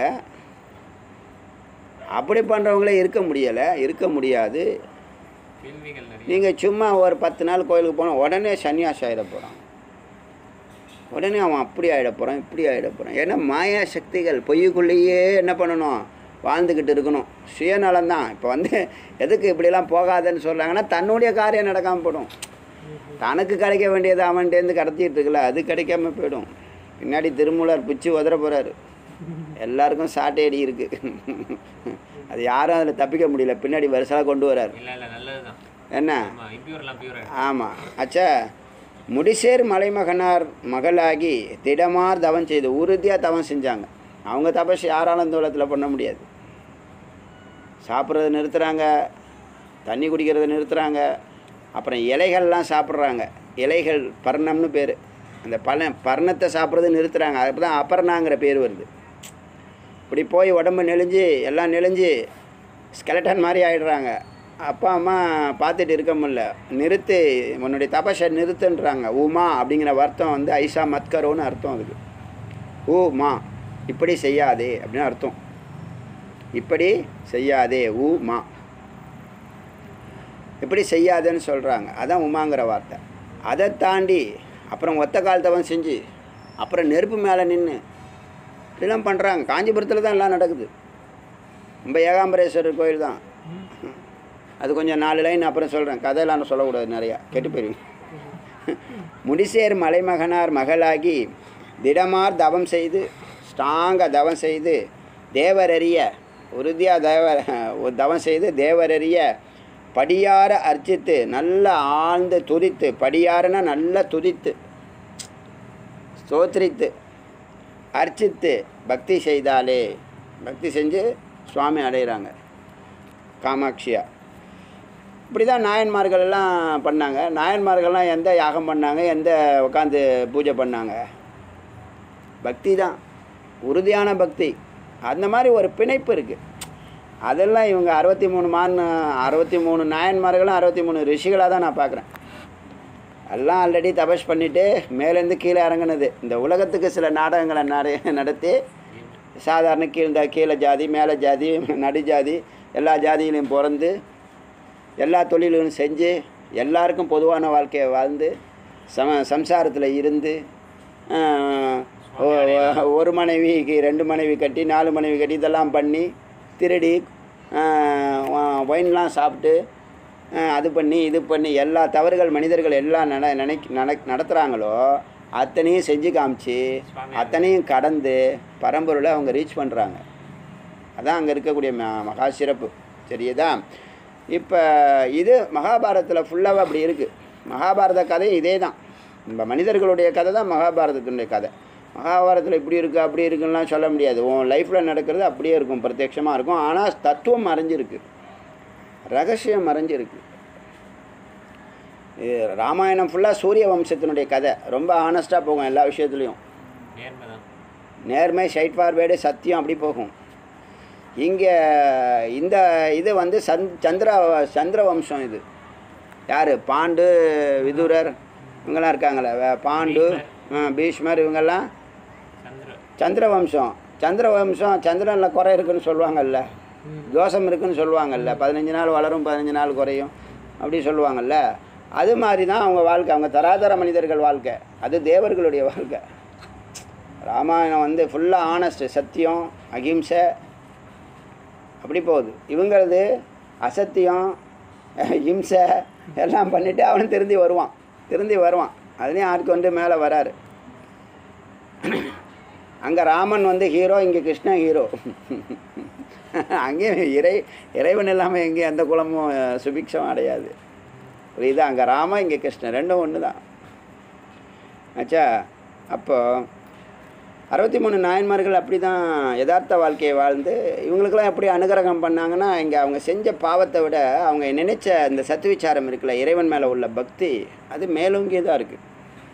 [SPEAKER 1] அப்படி பண்ணுறவங்களே இருக்க முடியலை இருக்க முடியாது
[SPEAKER 3] கேள்விகள் நிறைய
[SPEAKER 1] நீங்கள் சும்மா ஒரு பத்து நாள் கோயிலுக்கு போனால் உடனே சன்னியாசி ஆகிட போகிறான் உடனே அவன் அப்படி ஆகிட போகிறான் இப்படி ஆகிட போகிறான் ஏன்னா மாயா சக்திகள் பொய்யுக்குள்ளேயே என்ன பண்ணணும் வாழ்ந்துக்கிட்டு இருக்கணும் சுயநலம் தான் இப்போ வந்து எதுக்கு இப்படிலாம் போகாதன்னு சொல்கிறாங்கன்னா தன்னுடைய காரியம் நடக்காமல் போடும் தனக்கு கிடைக்க வேண்டியது அவன்கிட்டேருந்து கடத்திட்டு இருக்கல அது கிடைக்காம போயிடும் பின்னாடி திருமூலர் பிச்சு உதற போகிறாரு எல்லாருக்கும் சாட்டையடி இருக்குது அது யாரும் அதில் தப்பிக்க முடியல பின்னாடி வருஷாக கொண்டு வராரு
[SPEAKER 3] இல்ல இல்ல நல்லதுதான்
[SPEAKER 1] என்ன
[SPEAKER 3] ஆமா இம்பியூர் எல்லாம் பியூர்
[SPEAKER 1] ஆமாம் அச்சா முடிசேர் மலைமகனார் மகளாகி திடமார் தவம் செய்து உறுதியாக தவம் செஞ்சாங்க அவங்க தபஸ் யாராலும் இந்த உலகத்தில் பண்ண முடியாது சாப்பிட்றத நிறுத்துகிறாங்க தண்ணி குடிக்கிறத நிறுத்துகிறாங்க அப்புறம் இலைகள்லாம் சாப்பிட்றாங்க இலைகள் பர்ணம்னு பேர் அந்த பழ பர்ணத்தை சாப்பிட்றது நிறுத்துகிறாங்க அப்போ தான் அபர்ணாங்கிற பேர் வருது இப்படி போய் உடம்பு நெளிஞ்சு எல்லாம் நெளிஞ்சு ஸ்கெலட்டன் மாதிரி ஆயிடுறாங்க அப்பா அம்மா பார்த்துட்டு இருக்க முடியல நிறுத்து உன்னுடைய தபஸை நிறுத்துன்றாங்க உமா அப்படிங்கிற அர்த்தம் வந்து ஐசா மத்கரோன்னு அர்த்தம் அதுக்கு ஊ மா இப்படி செய்யாதே அப்படின்னு அர்த்தம் இப்படி செய்யாதே ஊ மா இப்படி செய்யாதேன்னு சொல்கிறாங்க அதான் உமாங்கிற வார்த்தை அதை தாண்டி அப்புறம் ஒத்த கால் தவம் செஞ்சு அப்புறம் நெருப்பு மேலே நின்று இப்படிலாம் பண்ணுறாங்க காஞ்சிபுரத்தில் தான் எல்லாம் நடக்குது நம்ம ஏகாம்பரேஸ்வரர் கோயில் தான் அது கொஞ்சம் நாலு லைன் அப்புறம் சொல்கிறேன் கதையெல்லாம் நான் சொல்லக்கூடாது நிறையா கெட்டு போயிருவீங்க முடிசேர் மலைமகனார் மகளாகி திடமார் தவம் செய்து ஸ்ட்ராங்காக தவம் செய்து தேவரறிய உறுதியாக தேவ ஒரு தவம் செய்து தேவரறிய படியார அர்ச்சித்து நல்லா ஆழ்ந்து துதித்து படியாரனா நல்லா துதித்து ஸ்தோத்திரித்து அர்ச்சித்து பக்தி செய்தாலே பக்தி செஞ்சு சுவாமி அடைகிறாங்க காமாட்சியா இப்படி தான் நாயன்மார்கள் எல்லாம் பண்ணாங்க நாயன்மார்கள்லாம் எந்த யாகம் பண்ணாங்க எந்த உட்காந்து பூஜை பண்ணாங்க பக்தி தான் உறுதியான பக்தி அந்த மாதிரி ஒரு பிணைப்பு இருக்குது அதெல்லாம் இவங்க அறுபத்தி மூணு மான் அறுபத்தி மூணு நாயன்மார்களும் அறுபத்தி மூணு ரிஷிகளாக தான் நான் பார்க்குறேன் எல்லாம் ஆல்ரெடி தபஸ் பண்ணிவிட்டு மேலேருந்து கீழே இறங்குனது இந்த உலகத்துக்கு சில நாடகங்களை நட நடத்தி சாதாரண கீழ்ந்த கீழே ஜாதி மேலே ஜாதி நடு ஜாதி எல்லா ஜாதியிலையும் பிறந்து எல்லா தொழில்களும் செஞ்சு எல்லாருக்கும் பொதுவான வாழ்க்கையை வாழ்ந்து சம சம்சாரத்தில் இருந்து ஆஹ், ஒ- ஒ- ஒரு மனைவிக்கு ரெண்டு மனைவி கட்டி நாலு மனைவி கட்டி இதெல்லாம் பண்ணி திருடி ஒயின்லாம் சாப்பிட்டு ஆஹ், அது பண்ணி இது பண்ணி எல்லா தவறுகள் மனிதர்கள் எல்லாம் நட நினைக்க நட நடத்துகிறாங்களோ அத்தனையும் செஞ்சு காமிச்சு அத்தனையும் கடந்து பரம்பொருளை அவங்க ரீச் பண்ணுறாங்க அதான் அங்கே இருக்கக்கூடிய ம- மகா சிறப்பு சரியுதா இப்போ இது மகாபாரதத்தில் ஃபுல்லாகவே அப்படி இருக்குது மகாபாரத கதை இதே தான் நம்ம மனிதர்களுடைய கதை தான் மகாபாரதத்தினுடைய கதை மகாபாரதத்தில் இப்படி இருக்குது அப்படி இருக்குன்னுலாம் சொல்ல முடியாது உன் லைஃப்பில் நடக்கிறது அப்படியே இருக்கும் பிரத்யட்சமாக இருக்கும் ஆனால் தத்துவம் மறைஞ்சிருக்கு ரகசியம் மறைஞ்சிருக்கு இது ராமாயணம் ஃபுல்லாக சூரிய வம்சத்தினுடைய கதை ரொம்ப ஆனஸ்ட்டாக போகும் எல்லா விஷயத்துலையும்
[SPEAKER 3] நேர்மை தான்
[SPEAKER 1] நேர்மை ஸ்ட்ரைட் ஃபார்வேர்டு சத்தியம் அப்படி போகும் இங்கே இந்த இது வந்து சந் சந்திர சந்திர வம்சம் இது யார் பாண்டு விதுரர் இவங்கெல்லாம் இருக்காங்களே வே- பாண்டு ஆ, பீஷ்மர் இவங்கெல்லாம்
[SPEAKER 3] சந்திர
[SPEAKER 1] சந்திர வம்சம் சந்திர வம்சம் சந்திரனில் குறை இருக்குன்னு சொல்லுவாங்கல்ல தோஷம் இருக்குன்னு சொல்லுவாங்கல்ல பதினஞ்சு நாள் வளரும் பதினஞ்சு நாள் குறையும் அப்படி சொல்லுவாங்கல்ல அது மாதிரி தான் அவங்க வாழ்க்கை அவங்க தராதர மனிதர்கள் வாழ்க்கை அது தேவர்களுடைய வாழ்க்கை ராமாயணம் வந்து ஃபுல்லாக ஆனஸ்ட் சத்தியம் அகிம்சை அப்படி போகுது இவங்களது அசத்தியம் இம்சை எல்லாம் பண்ணிவிட்டு அவனும் திருந்தி வருவான் திருந்தி வருவான் அதுலேயும் ஆருக்கு வந்து மேலே வராரு அங்கே ராமன் வந்து ஹீரோ இங்கே கிருஷ்ணன் ஹீரோ அங்கேயும் இறை இறைவன் இல்லாமல் எங்கேயும் எந்த குலமும் அஹ், சுபிக்ஷம் அடையாது புரியுதா அங்கே ராமன் இங்கே கிருஷ்ணன் ரெண்டும் ஒன்று தான் ஆச்சா அப்போ அறுபத்தி மூணு நாயன்மார்கள் அப்படி தான் யதார்த்த வாழ்க்கையை வாழ்ந்து இவங்களுக்கெல்லாம் எப்படி அனுகிரகம் பண்ணாங்கன்னா இங்கே அவங்க செஞ்ச பாவத்தை விட அவங்க நினைச்ச இந்த சத்துவிச்சாரம் இருக்குல்ல இறைவன் மேலே உள்ள பக்தி அது மேலோங்கியதாக இருக்குது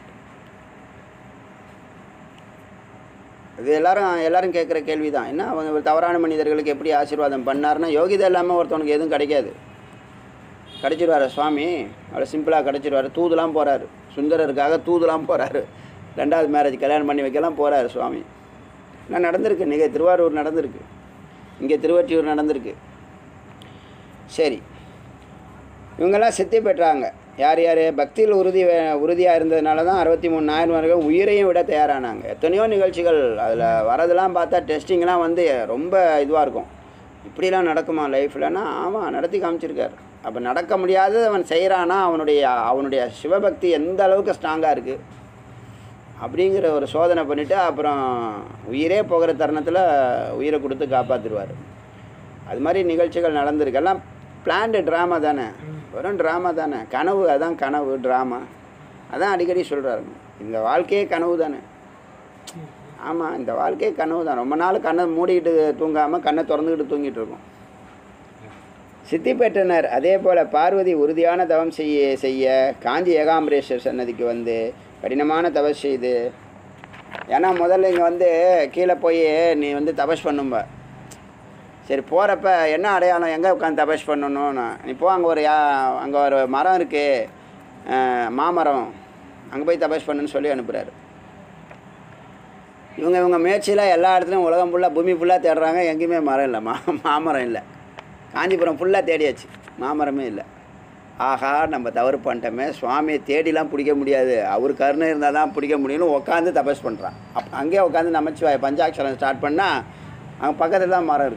[SPEAKER 1] இது எல்லாரும் எல்லாரும் கேட்குற கேள்வி தான் என்ன அவங்க ஒரு தவறான மனிதர்களுக்கு எப்படி ஆசீர்வாதம் பண்ணாருன்னா யோகிதை இல்லாமல் ஒருத்தவனுக்கு எதுவும் கிடைக்காது கிடச்சிருவாரு சுவாமி அவ்வளோ சிம்பிளாக கிடச்சிருவாரு தூதுலாம் போகிறாரு சுந்தரருக்காக தூதுலாம் போகிறாரு ரெண்டாவது மேரேஜ் கல்யாணம் பண்ணி வைக்கலாம் போகிறாரு சுவாமி நான் நடந்திருக்கு நிக திருவாரூர் நடந்திருக்கு இங்கே திருவற்றியூர் நடந்திருக்கு சரி இவங்கெல்லாம் சித்தி பெற்றாங்க யார் யார் பக்தியில் உறுதி உறுதியாக இருந்ததுனால தான் அறுபத்தி மூணு நாயன்மார்கள் உயிரையும் விட தயாரானாங்க எத்தனையோ நிகழ்ச்சிகள் அதில் வரதெல்லாம் பார்த்தா டெஸ்டிங்லாம் வந்து ரொம்ப இதுவாக இருக்கும் இப்படிலாம் நடக்குமா லைஃப்லன்னா ஆமாம் நடத்தி காமிச்சிருக்காரு அப்போ நடக்க முடியாதது அவன் செய்கிறானா அவனுடைய அவனுடைய சிவபக்தி எந்த அளவுக்கு ஸ்ட்ராங்காக இருக்குது அப்படிங்கிற ஒரு சோதனை பண்ணிவிட்டு அப்புறம் உயிரே போகிற தருணத்தில் உயிரை கொடுத்து காப்பாற்றிடுவார் அது மாதிரி நிகழ்ச்சிகள் நடந்திருக்கு எல்லாம் பிளான்டு ட்ராமா தானே வெறும் ட்ராமா தானே கனவு அதான் கனவு ட்ராமா அதான் அடிக்கடி சொல்கிறாரு இந்த வாழ்க்கையே கனவு தானே ஆமாம் இந்த வாழ்க்கையே கனவு தான் ரொம்ப நாள் கண்ணை மூடிக்கிட்டு தூங்காமல் கண்ணை திறந்துக்கிட்டு தூங்கிட்டு இருக்கோம் சித்தி பெற்றனர் அதே போல் பார்வதி உறுதியான தவம் செய்ய செய்ய காஞ்சி ஏகாம்பரேஸ்வர் சன்னதிக்கு வந்து கடினமான தபஸ் செய்து ஏன்னா முதல்ல இங்கே வந்து கீழே போய் நீ வந்து தபஸ் பண்ணும்ப சரி போகிறப்ப என்ன அடையாளம் எங்கே உட்காந்து தபஸ் பண்ணணும்னு நீ போ அங்கே ஒரு யா அங்கே ஒரு மரம் இருக்குது மாமரம் அங்கே போய் தபஸ் பண்ணுன்னு சொல்லி அனுப்புகிறாரு இவங்க இவங்க முயற்சியில் எல்லா இடத்துலையும் உலகம் ஃபுல்லாக பூமி ஃபுல்லாக தேடுறாங்க எங்கேயுமே மரம் இல்லை மா மாமரம் இல்லை காஞ்சிபுரம் ஃபுல்லாக தேடியாச்சு மாமரமே இல்லை ஆஹா நம்ம தவறு பண்ணிட்டோமே சுவாமியை தேடிலாம் பிடிக்க முடியாது அவர் கருணை இருந்தால் தான் பிடிக்க முடியும்னு உட்காந்து தபஸ் பண்ணுறான் அப்போ அங்கேயே உட்காந்து நமச்சிவாய பஞ்சாட்சரம் ஸ்டார்ட் பண்ணால் அங்கே பக்கத்தில் தான் மரம்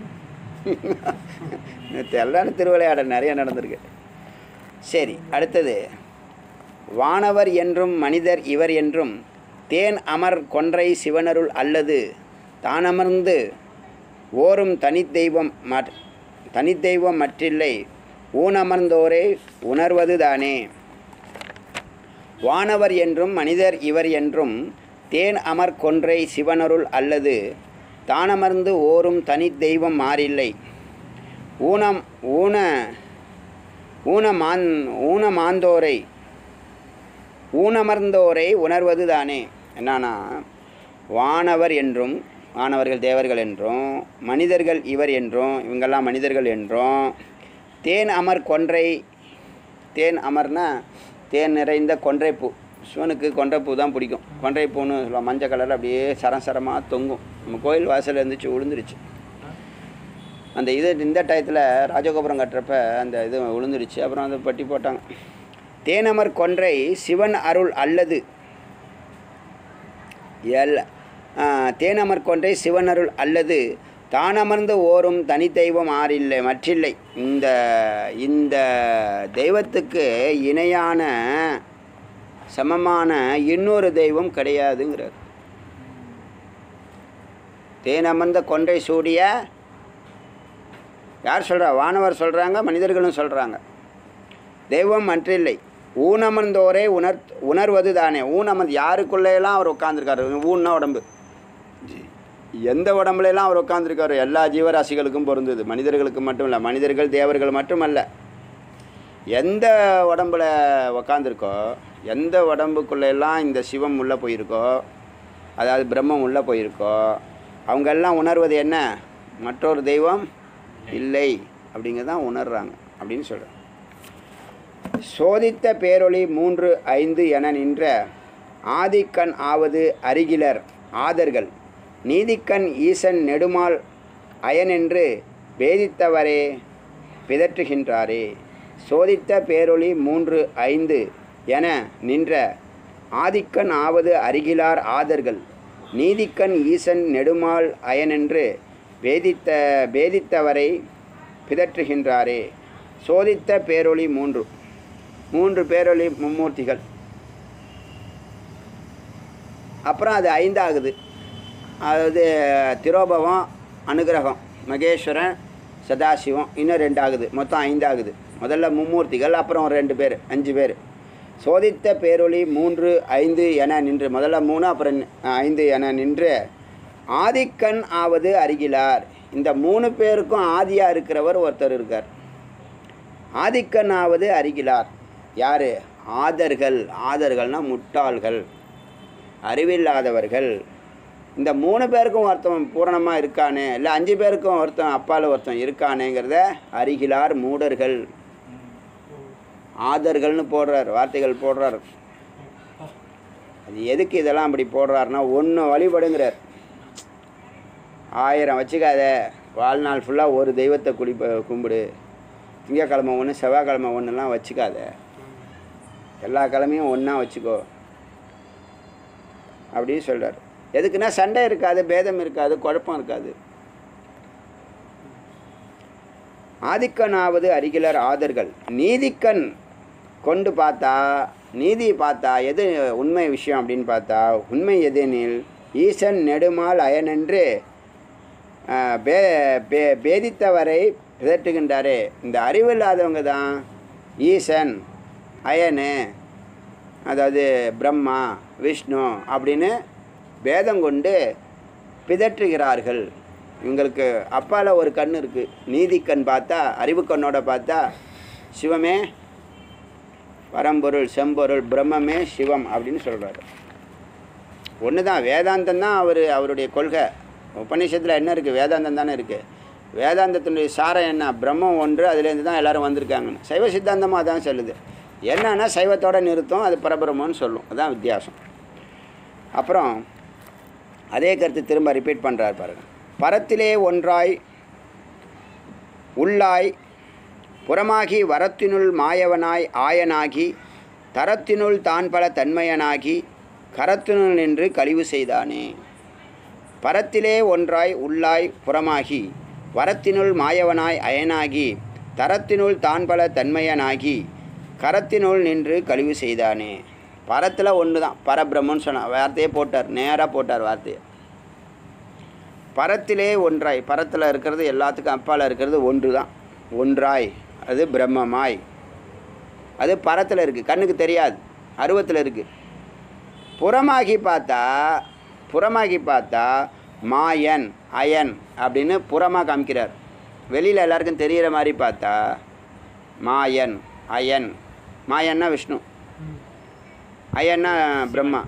[SPEAKER 1] இருக்குது தெல்லான திருவிளையாடல் நிறைய நடந்திருக்கு சரி அடுத்தது வானவர் என்றும் மனிதர் இவர் என்றும் தேன் அமர் கொன்றை சிவனருள் அல்லது தானமர்ந்து ஓரும் தனித்தெய்வம் மற் தனித்தெய்வம் மற்றில்லை ஊனமர்ந்தோரே உணர்வது தானே வானவர் என்றும் மனிதர் இவர் என்றும் தேன் அமர் கொன்றை சிவனருள் அல்லது தானமர்ந்து ஓரும் தனித்தெய்வம் மாறில்லை ஊனம் ஊன ஊனமான் ஊனமாந்தோரை ஊனமர்ந்தோரை உணர்வது தானே என்னன்னா வானவர் என்றும் வானவர்கள் தேவர்கள் என்றும் மனிதர்கள் இவர் என்றும் இவங்கெல்லாம் மனிதர்கள் என்றும் தேன் அமர் கொன்றை தேன் அமர்னா தேன் நிறைந்த கொன்றைப்பூ சிவனுக்கு கொன்றைப்பூ தான் பிடிக்கும் கொன்றைப்பூன்னு சொல்லுவோம் மஞ்சள் கலரில் அப்படியே சரம் சரமாக தொங்கும் நம்ம கோயில் வாசல் இருந்துச்சு விழுந்துருச்சு அந்த இது இந்த டயத்தில் ராஜகோபுரம் கட்டுறப்ப அந்த இது விழுந்துருச்சு அப்புறம் அதை பட்டி போட்டாங்க தேனமர் கொன்றை சிவன் அருள் அல்லது எல் ஆ, தேனமர் கொன்றை சிவன் அருள் அல்லது தானமர்ந்து ஓரும் தனித்தெய்வம் ஆறில்லை மற்றில்லை இந்த இந்த தெய்வத்துக்கு இணையான சமமான இன்னொரு தெய்வம் கிடையாதுங்கிறார் தேனமர்ந்த கொன்றை சூடிய யார் சொல்கிறா வானவர் சொல்கிறாங்க மனிதர்களும் சொல்கிறாங்க தெய்வம் மற்றில்லை ஊனமர்ந்தோரே உணர் உணர்வது தானே ஊனமர்ந்து யாருக்குள்ளேயெல்லாம் அவர் உட்காந்துருக்காரு ஊன்னா உடம்பு எந்த உடம்புலையெல்லாம் அவர் உட்காந்துருக்காரு எல்லா ஜீவராசிகளுக்கும் பொருந்தது மனிதர்களுக்கு மட்டும் இல்லை மனிதர்கள் தேவர்கள் மட்டுமல்ல எந்த உடம்புல உக்காந்துருக்கோ எந்த உடம்புக்குள்ளெல்லாம் இந்த சிவம் உள்ளே போயிருக்கோ அதாவது பிரம்மம் உள்ளே போயிருக்கோ அவங்கெல்லாம் உணர்வது என்ன மற்றொரு தெய்வம் இல்லை அப்படிங்கிறதான் உணர்றாங்க அப்படின்னு சொல்கிறேன் சோதித்த பேரொளி மூன்று ஐந்து என நின்ற ஆதிக்கண் ஆவது அருகிலர் ஆதர்கள் நீதிக்கண் ஈசன் நெடுமால் அயனென்று வேதித்தவரே பிதற்றுகின்றாரே சோதித்த பேரொளி மூன்று ஐந்து என நின்ற ஆதிக்கண் ஆவது அருகிலார் ஆதர்கள் நீதிக்கண் ஈசன் நெடுமால் அயனென்று வேதித்த வேதித்தவரை பிதற்றுகின்றாரே சோதித்த பேரொளி மூன்று மூன்று பேரொளி மும்மூர்த்திகள் அப்புறம் அது ஐந்தாகுது அதாவது திரோபவம் அனுகிரகம் மகேஸ்வரன் சதாசிவம் இன்னும் ரெண்டு ஆகுது மொத்தம் ஐந்தாகுது முதல்ல மும்மூர்த்திகள் அப்புறம் ஒரு ரெண்டு பேர் அஞ்சு பேர் சோதித்த பேரொளி மூன்று ஐந்து என நின்று முதல்ல மூணு அப்புறம் நி- ஐந்து என நின்று ஆதிக்கண் ஆவது அருகிலார் இந்த மூணு பேருக்கும் ஆதியாக இருக்கிறவர் ஒருத்தர் இருக்கார் ஆதிக்கண் ஆவது அருகிலார் யார் ஆதர்கள் ஆதர்கள்னா முட்டாள்கள் அறிவில்லாதவர்கள் இந்த மூணு பேருக்கும் ஒருத்தன் பூரணமாக இருக்கானே இல்லை அஞ்சு பேருக்கும் ஒருத்தன் அப்பால் ஒருத்தன் இருக்கானேங்கிறத அருகிலார் மூடர்கள் ஆதர்கள்னு போடுறார் வார்த்தைகள் போடுறார் அது எதுக்கு இதெல்லாம் அப்படி போடுறாருன்னா ஒன்று வழிபடுங்கிறார் ஆயிரம் வச்சுக்காத வாழ்நாள் ஃபுல்லாக ஒரு தெய்வத்தை குடி கும்பிடு திங்கக்கிழமை ஒன்று செவ்வாய்க்கிழமை ஒன்றுலாம் வச்சுக்காத எல்லா கிழமையும் ஒன்றா வச்சுக்கோ அப்படின்னு சொல்கிறார் எதுக்குன்னா சண்டை இருக்காது பேதம் இருக்காது குழப்பம் இருக்காது ஆதிக்கனாவது அருகிலர் ஆதர்கள் நீதிக்கண் கொண்டு பார்த்தா நீதி பார்த்தா எது உண்மை விஷயம் அப்படின்னு பார்த்தா உண்மை எதெனில் ஈசன் நெடுமால் அயனென்று ஆஹ், பே பே பேதித்தவரை பிதற்றுகின்றாரே இந்த அறிவில்லாதவங்க தான் ஈசன் அயனு அதாவது பிரம்மா விஷ்ணு அப்படின்னு பேதம் கொண்டு பிதற்றுகிறார்கள் இவங்களுக்கு அப்பால ஒரு கண் இருக்குது நீதி கண் பார்த்தா அறிவு கண்ணோட பார்த்தா சிவமே பரம்பொருள் செம்பொருள் பிரம்மமே சிவம் அப்படின்னு சொல்கிறாரு ஒன்று தான் வேதாந்தம் தான் அவர் அவருடைய கொள்கை உபநிஷத்தில் என்ன இருக்குது வேதாந்தம் தானே இருக்குது வேதாந்தத்தினுடைய சாரம் என்ன பிரம்மம் ஒன்று அதுலேருந்து தான் எல்லாரும் வந்திருக்காங்கன்னு சைவ சித்தாந்தமும் அதான் சொல்லுது என்னன்னா சைவத்தோட நிறுத்தம் அது பரபிரம்மன்னு சொல்லும் அதான் வித்தியாசம் அப்புறம் அதே கருத்து திரும்ப ரிப்பீட் பண்ணுறார் பாருங்க பரத்திலே ஒன்றாய் உள்ளாய் புறமாகி வரத்தினுள் மாயவனாய் ஆயனாகி தரத்தினுள் தான் பல தன்மையனாகி கரத்தினுள் நின்று கழிவு செய்தானே பரத்திலே ஒன்றாய் உள்ளாய் புறமாகி வரத்தினுள் மாயவனாய் அயனாகி தரத்தினுள் தான் பல தன்மையனாகி கரத்தினுள் நின்று கழிவு செய்தானே பரத்தில் ஒன்று தான் பரபிரம்மன்னு சொன்னான் வார்த்தையே போட்டார் நேராக போட்டார் வார்த்தையை பரத்திலே ஒன்றாய் பரத்தில் இருக்கிறது எல்லாத்துக்கும் அப்பால் இருக்கிறது ஒன்று தான் ஒன்றாய் அது பிரம்மமாய் அது பரத்தில் இருக்குது கண்ணுக்கு தெரியாது அருவத்தில் இருக்குது புறமாகி பார்த்தா புறமாகி பார்த்தா மாயன் அயன் அப்படின்னு புறமாக காமிக்கிறார் வெளியில் எல்லாருக்கும் தெரிகிற மாதிரி பார்த்தா மாயன் அயன் மாயன்னா விஷ்ணு அயன்னா பிரம்மா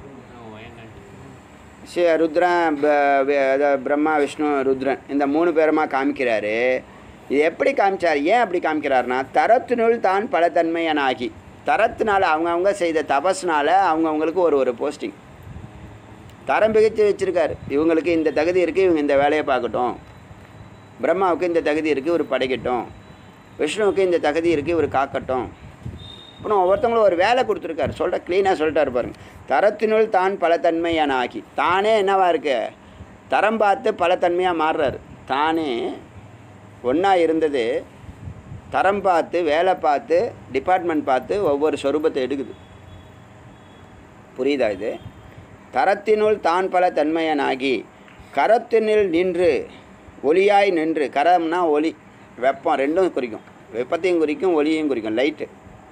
[SPEAKER 1] சி ருத்ரன் ப- வே- அதாவது பிரம்மா விஷ்ணு ருத்ரன் இந்த மூணு பேருமா காமிக்கிறாரு இது எப்படி காமிச்சார் ஏன் அப்படி காமிக்கிறாருன்னா தரத்தினுள் தான் பலத்தன்மையனாகி தரத்தினால அவங்கவுங்க செய்த தபஸ்னால அவங்கவுங்களுக்கு ஒரு ஒரு போஸ்டிங் தரம் பிரித்து வச்சுருக்காரு இவங்களுக்கு இந்த தகுதி இருக்குது இவங்க இந்த வேலையை பார்க்கட்டும் பிரம்மாவுக்கு இந்த தகுதி இருக்குது இவர் படைக்கட்டும் விஷ்ணுவுக்கு இந்த தகுதி இருக்குது இவர் காக்கட்டும் அப்புறம் ஒவ்வொருத்தவங்களும் ஒரு வேலை கொடுத்துருக்காரு சொல்கிற க்ளீனாக சொல்லிட்டாரு பாருங்க தரத்தினுள் தான் பலத்தன்மையான ஆக்கி தானே என்னவா இருக்கு தரம் பார்த்து பலத்தன்மையாக மாறுறாரு தானே ஒன்றா இருந்தது தரம் பார்த்து வேலை பார்த்து டிபார்ட்மெண்ட் பார்த்து ஒவ்வொரு சொரூபத்தை எடுக்குது புரியுதா இது தரத்தினுள் தான் பல தன்மையனாகி கரத்தினில் நின்று ஒளியாய் நின்று கரம்னா ஒளி வெப்பம் ரெண்டும் குறிக்கும் வெப்பத்தையும் குறிக்கும் ஒளியையும் குறிக்கும் லைட்டு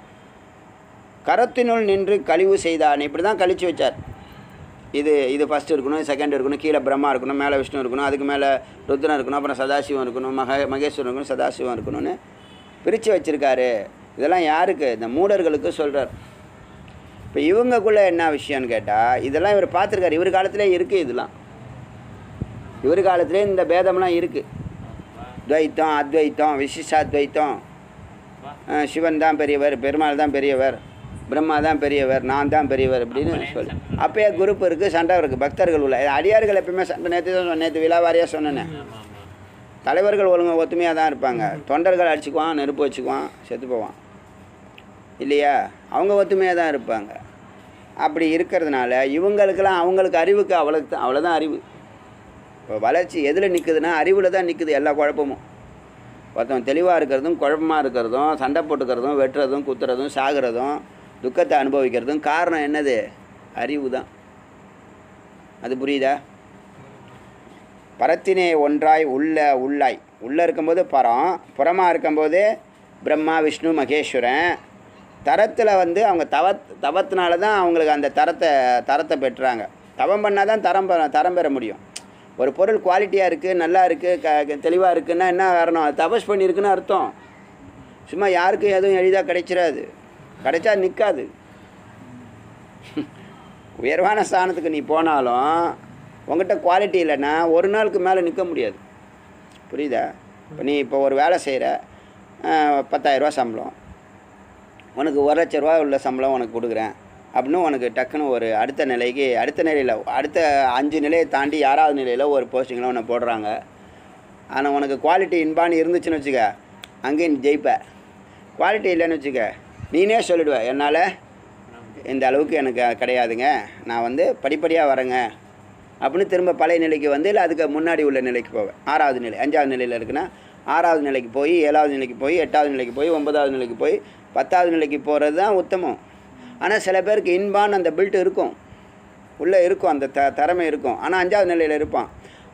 [SPEAKER 1] கரத்தினுள் நின்று கழிவு செய்தான் இப்படி தான் கழிச்சு வச்சார் இது இது ஃபஸ்ட்டு இருக்கணும் செகண்ட் இருக்கணும் கீழே பிரம்மா இருக்கணும் மேலே விஷ்ணு இருக்கணும் அதுக்கு மேலே ருத்ரன் இருக்கணும் அப்புறம் சதாசிவம் இருக்கணும் மக மகேஸ்வரன் இருக்கணும் சதாசிவம் இருக்கணும்னு பிரித்து வச்சுருக்காரு இதெல்லாம் யாருக்கு இந்த மூடர்களுக்கு சொல்கிறார் இப்போ இவங்கக்குள்ளே என்ன விஷயம்னு கேட்டால் இதெல்லாம் இவர் பார்த்துருக்காரு இவர் காலத்திலே இருக்குது இதெல்லாம் இவர் காலத்திலே இந்த பேதம்லாம் இருக்குது துவைத்தம் அத்வைத்தம் விசிஷ்டாத்வைத்தம் அஹ் சிவன் தான் பெரியவர் பெருமாள் தான் பெரியவர் பிரம்மா தான் பெரியவர் நான் தான் பெரியவர் அப்படின்னு சொல்லி அப்பயே குரூப் இருக்குது சண்டை இருக்குது பக்தர்கள் உள்ள அடியார்கள் எப்பயுமே சண்டை நேற்று தான் நேற்று விழாவாரியாக சொன்னேனே தலைவர்கள் ஒழுங்கா ஒத்துமையாக தான் இருப்பாங்க தொண்டர்கள் அடிச்சுக்குவான் நெருப்பு வச்சுக்குவான் செத்து போவான் இல்லையா அவங்க ஒத்துமையாக தான் இருப்பாங்க அப்படி இருக்கிறதுனால இவங்களுக்கெல்லாம் அவங்களுக்கு அறிவுக்கு அவ்வளோக்கு தான் அவ்வளோதான் அறிவு இப்போ வளர்ச்சி எதில் நிற்குதுன்னா அறிவில் தான் நிற்குது எல்லா குழப்பமும் ஒருத்தன் தெளிவாக இருக்கிறதும் குழப்பமாக இருக்கிறதும் சண்டை போட்டுக்கிறதும் வெட்டுறதும் குத்துறதும் சாகிறதும் துக்கத்தை அனுபவிக்கிறதும் காரணம் என்னது அறிவு தான் அது புரியுதா பரத்தினே ஒன்றாய் உள்ள உள்ளாய் உள்ளே இருக்கும்போது பரம் புறமாக இருக்கும்போது பிரம்மா விஷ்ணு மகேஸ்வரன் தரத்தில் வந்து அவங்க தவ தவத்தினால தான் அவங்களுக்கு அந்த தரத்தை தரத்தை பெற்றாங்க தவம் பண்ணால் தான் தரம் பெற தரம் பெற முடியும் ஒரு பொருள் குவாலிட்டியாக இருக்குது நல்லா இருக்குது க தெளிவாக இருக்குன்னா என்ன காரணம் அது தபஸ் பண்ணியிருக்குன்னு அர்த்தம் சும்மா யாருக்கும் எதுவும் எளிதாக கிடைச்சிடாது கிடைச்சா நிற்காது உயர்வான ஸ்தானத்துக்கு நீ போனாலும் உங்ககிட்ட குவாலிட்டி இல்லைன்னா ஒரு நாளுக்கு மேலே நிற்க முடியாது புரியுதா இப்போ நீ இப்போ ஒரு வேலை செய்கிற பத்தாயிரரூவா சம்பளம் உனக்கு ஒரு லட்ச ரூபா உள்ள சம்பளம் உனக்கு கொடுக்குறேன் அப்படின்னு உனக்கு டக்குன்னு ஒரு அடுத்த நிலைக்கு அடுத்த நிலையில் அடுத்த அஞ்சு நிலையை தாண்டி ஆறாவது நிலையில் ஒரு போஸ்டிங்கில் உன்னை போடுறாங்க ஆனால் உனக்கு குவாலிட்டி இன்பான்னு இருந்துச்சுன்னு வச்சுக்க அங்கேயும் நீ ஜெயிப்ப குவாலிட்டி இல்லைன்னு வச்சுக்க நீனே சொல்லிடுவ என்னால் இந்த அளவுக்கு எனக்கு கிடையாதுங்க நான் வந்து படிப்படியாக வரேங்க அப்படின்னு திரும்ப பழைய நிலைக்கு வந்து இல்லை அதுக்கு முன்னாடி உள்ள நிலைக்கு போவேன் ஆறாவது நிலை அஞ்சாவது நிலையில் இருக்குன்னா ஆறாவது நிலைக்கு போய் ஏழாவது நிலைக்கு போய் எட்டாவது நிலைக்கு போய் ஒன்பதாவது நிலைக்கு போய் பத்தாவது நிலைக்கு போகிறது தான் உத்தமம் ஆனால் சில பேருக்கு இன்பான் அந்த பில்ட் இருக்கும் உள்ளே இருக்கும் அந்த த திறமை இருக்கும் ஆனால் அஞ்சாவது நிலையில் இருப்பான்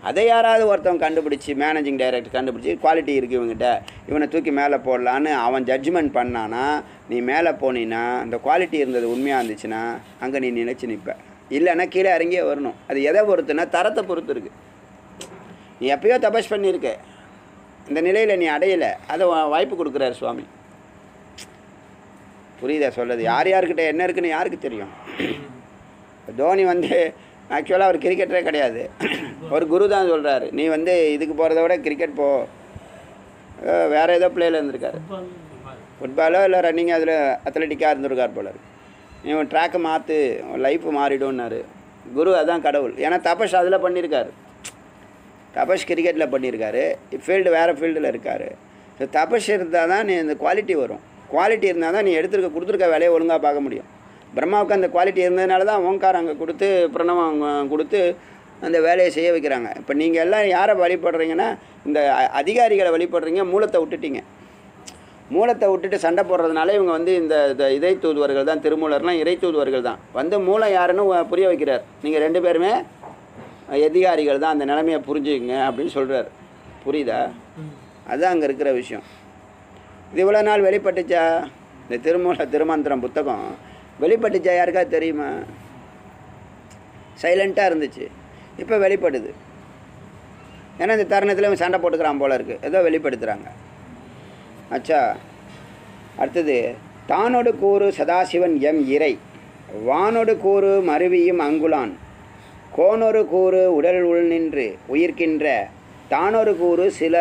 [SPEAKER 1] அதை யாராவது ஒருத்தவன் கண்டுபிடிச்சி மேனேஜிங் டைரக்டர் கண்டுபிடிச்சி குவாலிட்டி இருக்குது இவங்ககிட்ட இவனை தூக்கி மேலே போடலான்னு அவன் ஜட்ஜ்மெண்ட் பண்ணானா நீ மேலே போனீன்னா இந்த குவாலிட்டி இருந்தது உண்மையாக இருந்துச்சுன்னா அங்கே நீ நினச்சி நிற்ப இல்லைன்னா கீழே இறங்கியே வரணும் அது எதை பொறுத்துனா தரத்தை பொறுத்து இருக்குது நீ எப்பயோ தபஸ் பண்ணியிருக்க இந்த நிலையில் நீ அடையலை அதை வா- வாய்ப்பு கொடுக்குறாரு சுவாமி புரியுதா சொல்றது யார் யார்கிட்ட என்ன இருக்குன்னு யாருக்கு தெரியும் தோனி வந்து ஆக்சுவலாக அவர் கிரிக்கெட்டரே கிடையாது ஒரு குரு தான் சொல்கிறாரு நீ வந்து இதுக்கு போகிறத விட கிரிக்கெட் போ அஹ் வேற ஏதோ பிளேயில் இருந்திருக்காரு ஃபுட்பாலோ இல்லை ரன்னிங் அதில் அத்லட்டிக்காக இருந்திருக்கார் போல இருக்கு. நீ உன் ட்ராக்கை மாற்று உன் லைஃப் மாறிடும்னாரு குரு அதான் கடவுள் ஏன்னா தபஸ் அதில் பண்ணியிருக்காரு தபஸ் கிரிக்கெட்டில் பண்ணியிருக்காரு ஃபீல்டு வேறு ஃபீல்டில் இருக்கார் ஸோ தபஸ் இருந்தால் தான் நீ இந்த குவாலிட்டி வரும் குவாலிட்டி இருந்தால் தான் நீ எடுத்துருக்க கொடுத்துருக்க வேலையை ஒழுங்காக பார்க்க முடியும் பிரம்மாவுக்கு அந்த குவாலிட்டி இருந்ததுனால தான் ஓங்காரம் அங்கே கொடுத்து பிரணவம் அங்க கொடுத்து அந்த வேலையை செய்ய வைக்கிறாங்க இப்போ நீங்கள் எல்லாம் யாரை வழிபடுறீங்கன்னா இந்த அ- அதிகாரிகளை வழிபடுறீங்க மூலத்தை விட்டுட்டீங்க மூலத்தை விட்டுட்டு சண்டை போடுறதுனால இவங்க வந்து இந்த இந்த இறை தூதுவர்கள் தான் திருமூலர்லாம் இறை தூதுவர்கள் தான் வந்து மூலம் யாருன்னு உ- புரிய வைக்கிறார் நீங்கள் ரெண்டு பேருமே அதிகாரிகள் தான் அந்த நிலைமையை புரிஞ்சுக்கங்க அப்படின்னு சொல்கிறார் புரியுதா அதுதான் அங்கே இருக்கிற விஷயம் இது இவ்வளோ நாள் வெளிப்பட்டுச்சா இந்த திருமூல திருமந்திரம் புத்தகம் வெளிப்பட்டுச்சா யாருக்காவது தெரியுமா சைலண்ட்டாக இருந்துச்சு இப்போ வெளிப்படுது ஏன்னா இந்த தருணத்தில் இவன் சண்டை போட்டுக்கிறான் போல இருக்குது ஏதோ வெளிப்படுத்துகிறாங்க அச்சா அடுத்தது தானோடு கூறு சதாசிவன் எம் இறை வானோடு கூறு மருவியும் அங்குலான் கோனொரு கூறு உடல் உள் நின்று உயிர்க்கின்ற தானொரு கூறு சில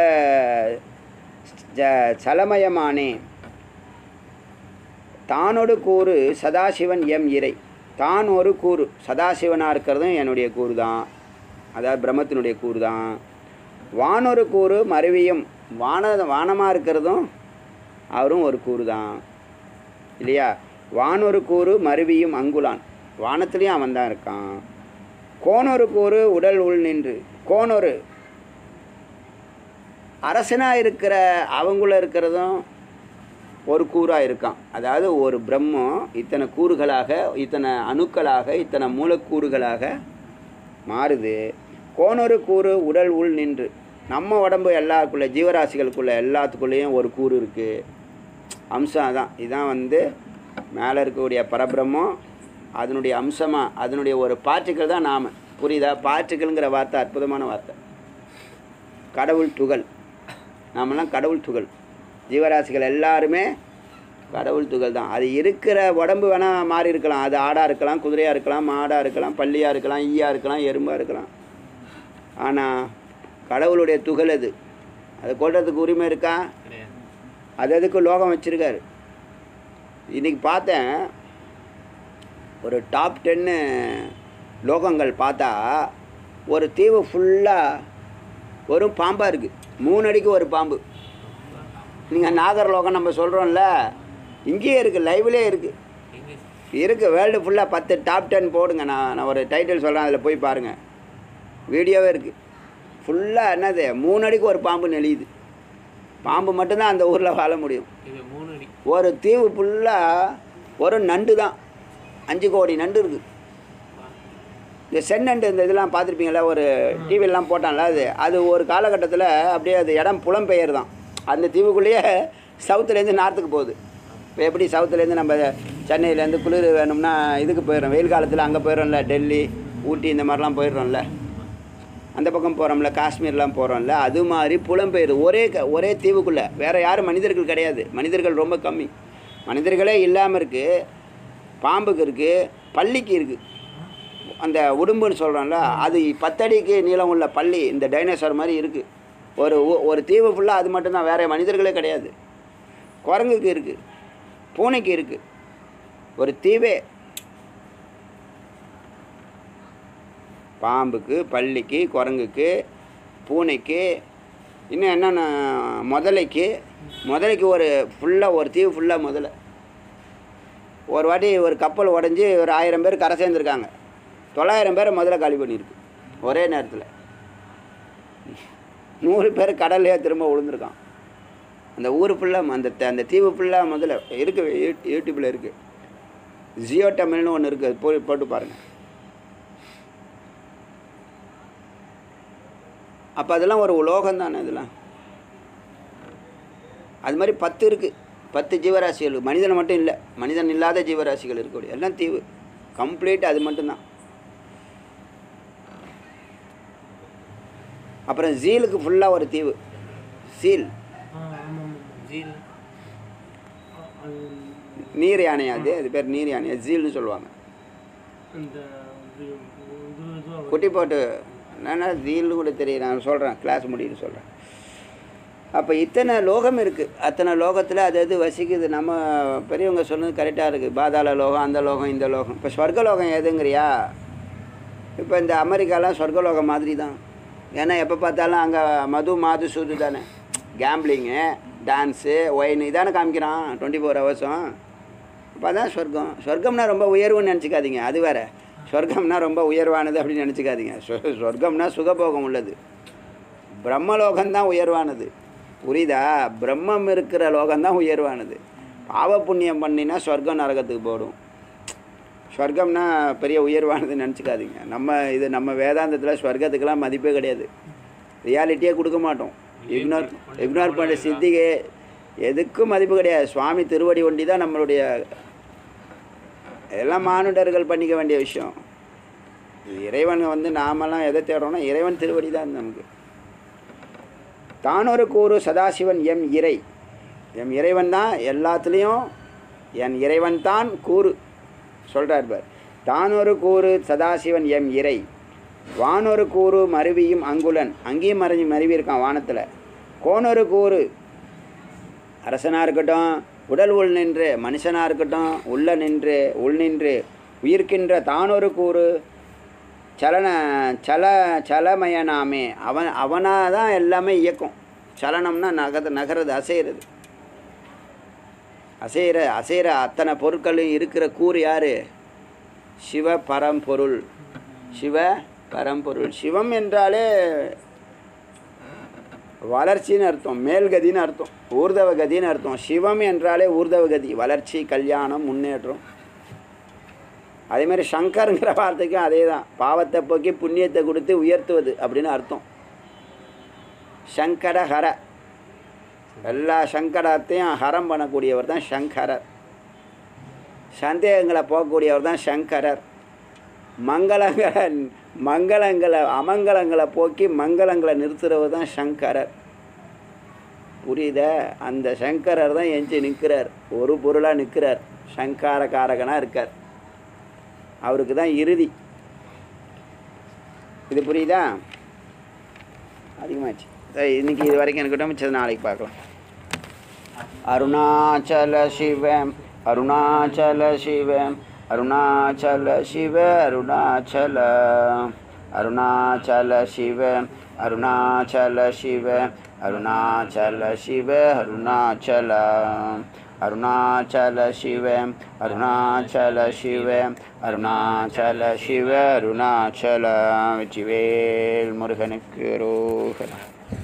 [SPEAKER 1] ஜ சலமயமானே தானொடு கூறு சதாசிவன் எம் இறை தான் ஒரு கூறு சதாசிவனாக இருக்கிறதும் என்னுடைய கூறு தான் அதாவது பிரம்மத்தினுடைய கூறு தான் வானொரு கூறு மருவியும் வான வானமாக இருக்கிறதும் அவரும் ஒரு கூறு தான் இல்லையா வானொரு கூறு மருவியும் அங்குலான் வானத்துலேயும் அவன் தான் இருக்கான் கோனொரு கூறு உடல் உள் நின்று கோனொரு அரசனாக இருக்கிற அவங்குள்ள இருக்கிறதும் ஒரு கூறாக இருக்கான் அதாவது ஒரு பிரம்மம் இத்தனை கூறுகளாக இத்தனை அணுக்களாக இத்தனை மூலக்கூறுகளாக மாறுது கோனொரு கூறு உடல் உள் நின்று நம்ம உடம்பு எல்லாருக்குள்ள ஜீவராசிகளுக்குள்ள எல்லாத்துக்குள்ளேயும் ஒரு கூறு இருக்குது அம்சம் அதான் இதுதான் வந்து மேலே இருக்கக்கூடிய பரபிரம்மம் அதனுடைய அம்சமாக அதனுடைய ஒரு பார்ட்டிக்கல் தான் நாம புரியுதா பார்ட்டிக்கல்ங்கிற வார்த்தை அற்புதமான வார்த்தை கடவுள் துகள் நாமெல்லாம் கடவுள் துகள் ஜீவராசிகள் எல்லாருமே கடவுள் துகள் தான் அது இருக்கிற உடம்பு வேணால் மாறி இருக்கலாம் அது ஆடாக இருக்கலாம் குதிரையாக இருக்கலாம் மாடாக இருக்கலாம் பள்ளியாக இருக்கலாம் ஈயா இருக்கலாம் எறும்பாக இருக்கலாம் ஆனால் கடவுளுடைய துகள் அது அதை கொள்றதுக்கு உரிமை இருக்கா
[SPEAKER 3] கிடையாது
[SPEAKER 1] அது அதுக்கு லோகம் வச்சுருக்காரு இன்றைக்கி பார்த்தேன் ஒரு டாப் டென்னு லோகங்கள் பார்த்தா ஒரு தீவு ஃபுல்லாக வெறும் பாம்பாக இருக்குது மூணு அடிக்கு ஒரு பாம்பு நீங்கள் நாகர்லோகம் நம்ம சொல்கிறோம்ல இங்கேயே இருக்குது லைவ்லேயே இருக்குது
[SPEAKER 3] எங்கே
[SPEAKER 1] இருக்குது வேர்ல்டு ஃபுல்லாக பத்து டாப் டென் போடுங்க நான் நான் ஒரு டைட்டில் சொல்கிறேன் அதில் போய் பாருங்கள் வீடியோவே இருக்குது ஃபுல்லாக என்னது மூணு அடிக்கு ஒரு பாம்பு நெளியுது பாம்பு மட்டும்தான் அந்த ஊரில் வாழ முடியும்
[SPEAKER 3] இது மூணு அடி
[SPEAKER 1] ஒரு தீவு ஃபுல்லாக ஒரு நண்டு தான் அஞ்சு கோடி நண்டு இருக்குது இந்த செந்நண்டு இந்த இதெல்லாம் பார்த்துருப்பீங்களா ஒரு டிவிலலாம் போட்டான்ல அது அது ஒரு காலகட்டத்தில் அப்படியே அது இடம் புலம்பெயர் தான் அந்த தீவுக்குள்ளேயே சவுத்துலேருந்து நார்த்துக்கு போகுது இப்போ எப்படி சவுத்துலேருந்து நம்ம சென்னையிலேருந்து குளிர் வேணும்னா இதுக்கு போயிடுறோம் வெயில் காலத்தில் அங்கே போயிடுறோம்ல டெல்லி ஊட்டி இந்த மாதிரிலாம் போயிடுறோம்ல அந்த பக்கம் போகிறோம்ல காஷ்மீர்லாம் போகிறோம்ல அது மாதிரி புலம்பெயர் ஒரே க ஒரே தீவுக்குள்ளே வேறு யாரும் மனிதர்கள் கிடையாது மனிதர்கள் ரொம்ப கம்மி மனிதர்களே இல்லாமல் இருக்குது பாம்புக்கு இருக்குது பள்ளிக்கு இருக்குது அந்த உடும்புன்னு சொல்கிறோம்ல அது பத்தடிக்கு நீளம் உள்ள பள்ளி இந்த டைனோசர் மாதிரி இருக்குது ஒரு ஊ- ஒரு தீவு ஃபுல்லாக அது மட்டும்தான் வேறு மனிதர்களே கிடையாது குரங்குக்கு இருக்குது பூனைக்கு இருக்குது ஒரு தீவே பாம்புக்கு பள்ளிக்கு குரங்குக்கு பூனைக்கு இன்னும் என்னென்ன முதலைக்கு முதலைக்கு ஒரு ஃபுல்லாக ஒரு தீவு ஃபுல்லாக முதலை ஒரு வாட்டி ஒரு கப்பல் உடஞ்சி ஒரு ஆயிரம் பேர் கரை சேர்ந்துருக்காங்க தொள்ளாயிரம் பேரை முதல்ல காலி பண்ணியிருக்கு ஒரே நேரத்தில் நூறு பேர் கடல்லையே திரும்ப விழுந்திருக்கான் அந்த ஊர் ஃபுல்லாக அந்த த- அந்த தீவு ஃபுல்லாக முதல்ல இருக்குது யூ- யூடியூப்பில் இருக்குது ஜியோ தமிழ்னு ஒன்று இருக்குது அது போய் போட்டு பாருங்கள் அப்போ அதெல்லாம் ஒரு உலோகம் தானே இதெல்லாம் அது மாதிரி பத்து இருக்குது பத்து ஜீவராசிகள் மனிதன் மட்டும் இல்லை மனிதன் இல்லாத ஜீவராசிகள் இருக்கக்கூடிய எல்லாம் தீவு கம்ப்ளீட் அது மட்டும்தான் அப்புறம் ஜீலுக்கு ஃபுல்லாக ஒரு தீவு சீல்
[SPEAKER 3] ஜீல்
[SPEAKER 1] நீர் யானை அது அது பேர் நீர் யானை ஜீல்னு சொல்லுவாங்க
[SPEAKER 4] இந்த இது இது இது
[SPEAKER 1] குட்டி போட்டு என்னன்னா ஜீல்னு கூட தெரியும் நான் சொல்கிறேன் கிளாஸ் முடியுன்னு சொல்கிறேன் அப்போ இத்தனை லோகம் இருக்குது அத்தனை லோகத்தில் அது அது வசிக்குது நம்ம பெரியவங்க சொன்னது கரெக்டாக இருக்குது பாதாள லோகம் அந்த லோகம் இந்த லோகம் இப்போ ஸ்வர்க லோகம் எதுங்கிறியா இப்போ இந்த அமெரிக்காலாம் சொர்க்கலோகம் மாதிரி தான் ஏன்னா எப்போ பார்த்தாலும் அங்கே மது மாது சூது தானே கேம்பிளிங்கு டான்ஸு ஒயின் இதானே காமிக்கிறான் டுவெண்ட்டி ஃபோர் ஹவர்ஸும் அப்போ அதான் சொர்க்கம் சொர்க்கம்னா ரொம்ப உயர்வுன்னு நினச்சிக்காதீங்க அது வேற சொர்க்கம்னா ரொம்ப உயர்வானது அப்படின்னு நினச்சிக்காதீங்க சொ- சொர்க்கம்னா சுகபோகம் உள்ளது பிரம்மலோகம்தான் உயர்வானது புரியுதா பிரம்மம் இருக்கிற லோகம்தான் உயர்வானது பாவ புண்ணியம் பண்ணினா சொர்க்கம் நரகத்துக்கு போடும் ஸ்வர்க்கம்னா பெரிய உயர்வானதுன்னு நினச்சிக்காதீங்க நம்ம இது நம்ம வேதாந்தத்தில் ஸ்வர்க்கத்துக்கெல்லாம் மதிப்பே கிடையாது ரியாலிட்டியே கொடுக்க மாட்டோம் இக்னோர் இக்னோர் பண்ண சித்திகை எதுக்கும் மதிப்பு கிடையாது சுவாமி திருவடி ஒண்டி தான் நம்மளுடைய எல்லாம் மானுடர்கள் பண்ணிக்க வேண்டிய விஷயம் இது இறைவன் வந்து நாமெல்லாம் எதை தேடுறோம்னா இறைவன் திருவடி தான் நமக்கு தானொரு கூறு சதாசிவன் எம் இறை எம் இறைவன் தான் எல்லாத்துலேயும் என் இறைவன் தான் கூறு சொல்கிறார் பார் தானொரு கூறு சதாசிவன் எம் இறை வானொரு கூறு மருவியும் அங்குலன் அங்கேயும் மறைஞ்சு மருவி இருக்கான் வானத்தில் கோனொரு கூறு அரசனாக இருக்கட்டும் உடல் உள் நின்று மனுஷனாக இருக்கட்டும் உள்ள நின்று உள் நின்று உயிர்க்கின்ற தானொரு கூறு சலன சல சலமயனாமே அவன் அவனாக தான் எல்லாமே இயக்கும் சலனம்னா நகர நகரது அசைகிறது அசைகிற அசைகிற அத்தனை பொருட்களும் இருக்கிற கூறு யார் சிவ பரம்பொருள் சிவ பரம்பொருள் சிவம் என்றாலே வளர்ச்சின்னு அர்த்தம் மேல்கதின்னு அர்த்தம் ஊர்தவ கதின்னு அர்த்தம் சிவம் என்றாலே ஊர்தவ கதி வளர்ச்சி கல்யாணம் முன்னேற்றம் அதே மாதிரி சங்கருங்கிற வார்த்தைக்கும் அதே தான் பாவத்தை போக்கி புண்ணியத்தை கொடுத்து உயர்த்துவது அப்படின்னு அர்த்தம் சங்கர ஹர எல்லா சங்கடத்தையும் ஹரம் பண்ணக்கூடியவர் தான் சங்கரர் சந்தேகங்களை போகக்கூடியவர் தான் சங்கரர் மங்களங்களை மங்களங்களை அமங்கலங்களை போக்கி மங்களங்களை நிறுத்துறவர் தான் சங்கரர் புரியுதா அந்த சங்கரர் தான் எஞ்சி நிற்கிறார் ஒரு பொருளாக நிற்கிறார் சங்காரகாரகனாக இருக்கார் அவருக்கு தான் இறுதி இது புரியுதா அதிகமாச்சு சரி, இன்னைக்கு இது வரைக்கும் இருக்கட்டும் மிச்சது நாளைக்கு பார்க்கலாம் அருணாச்சல சிவம் அருணாச்சல சிவம் அருணாச்சல சிவ அருணாச்சல அருணாச்சல சிவ அருணாச்சல சிவ அருணாச்சல சிவ அருணாச்சல அருணாச்சல சிவ அருணாச்சல சிவ அருணாச்சல சிவ அருணாச்சல வெற்றிவேல் முருகனுக்கு ரோகரா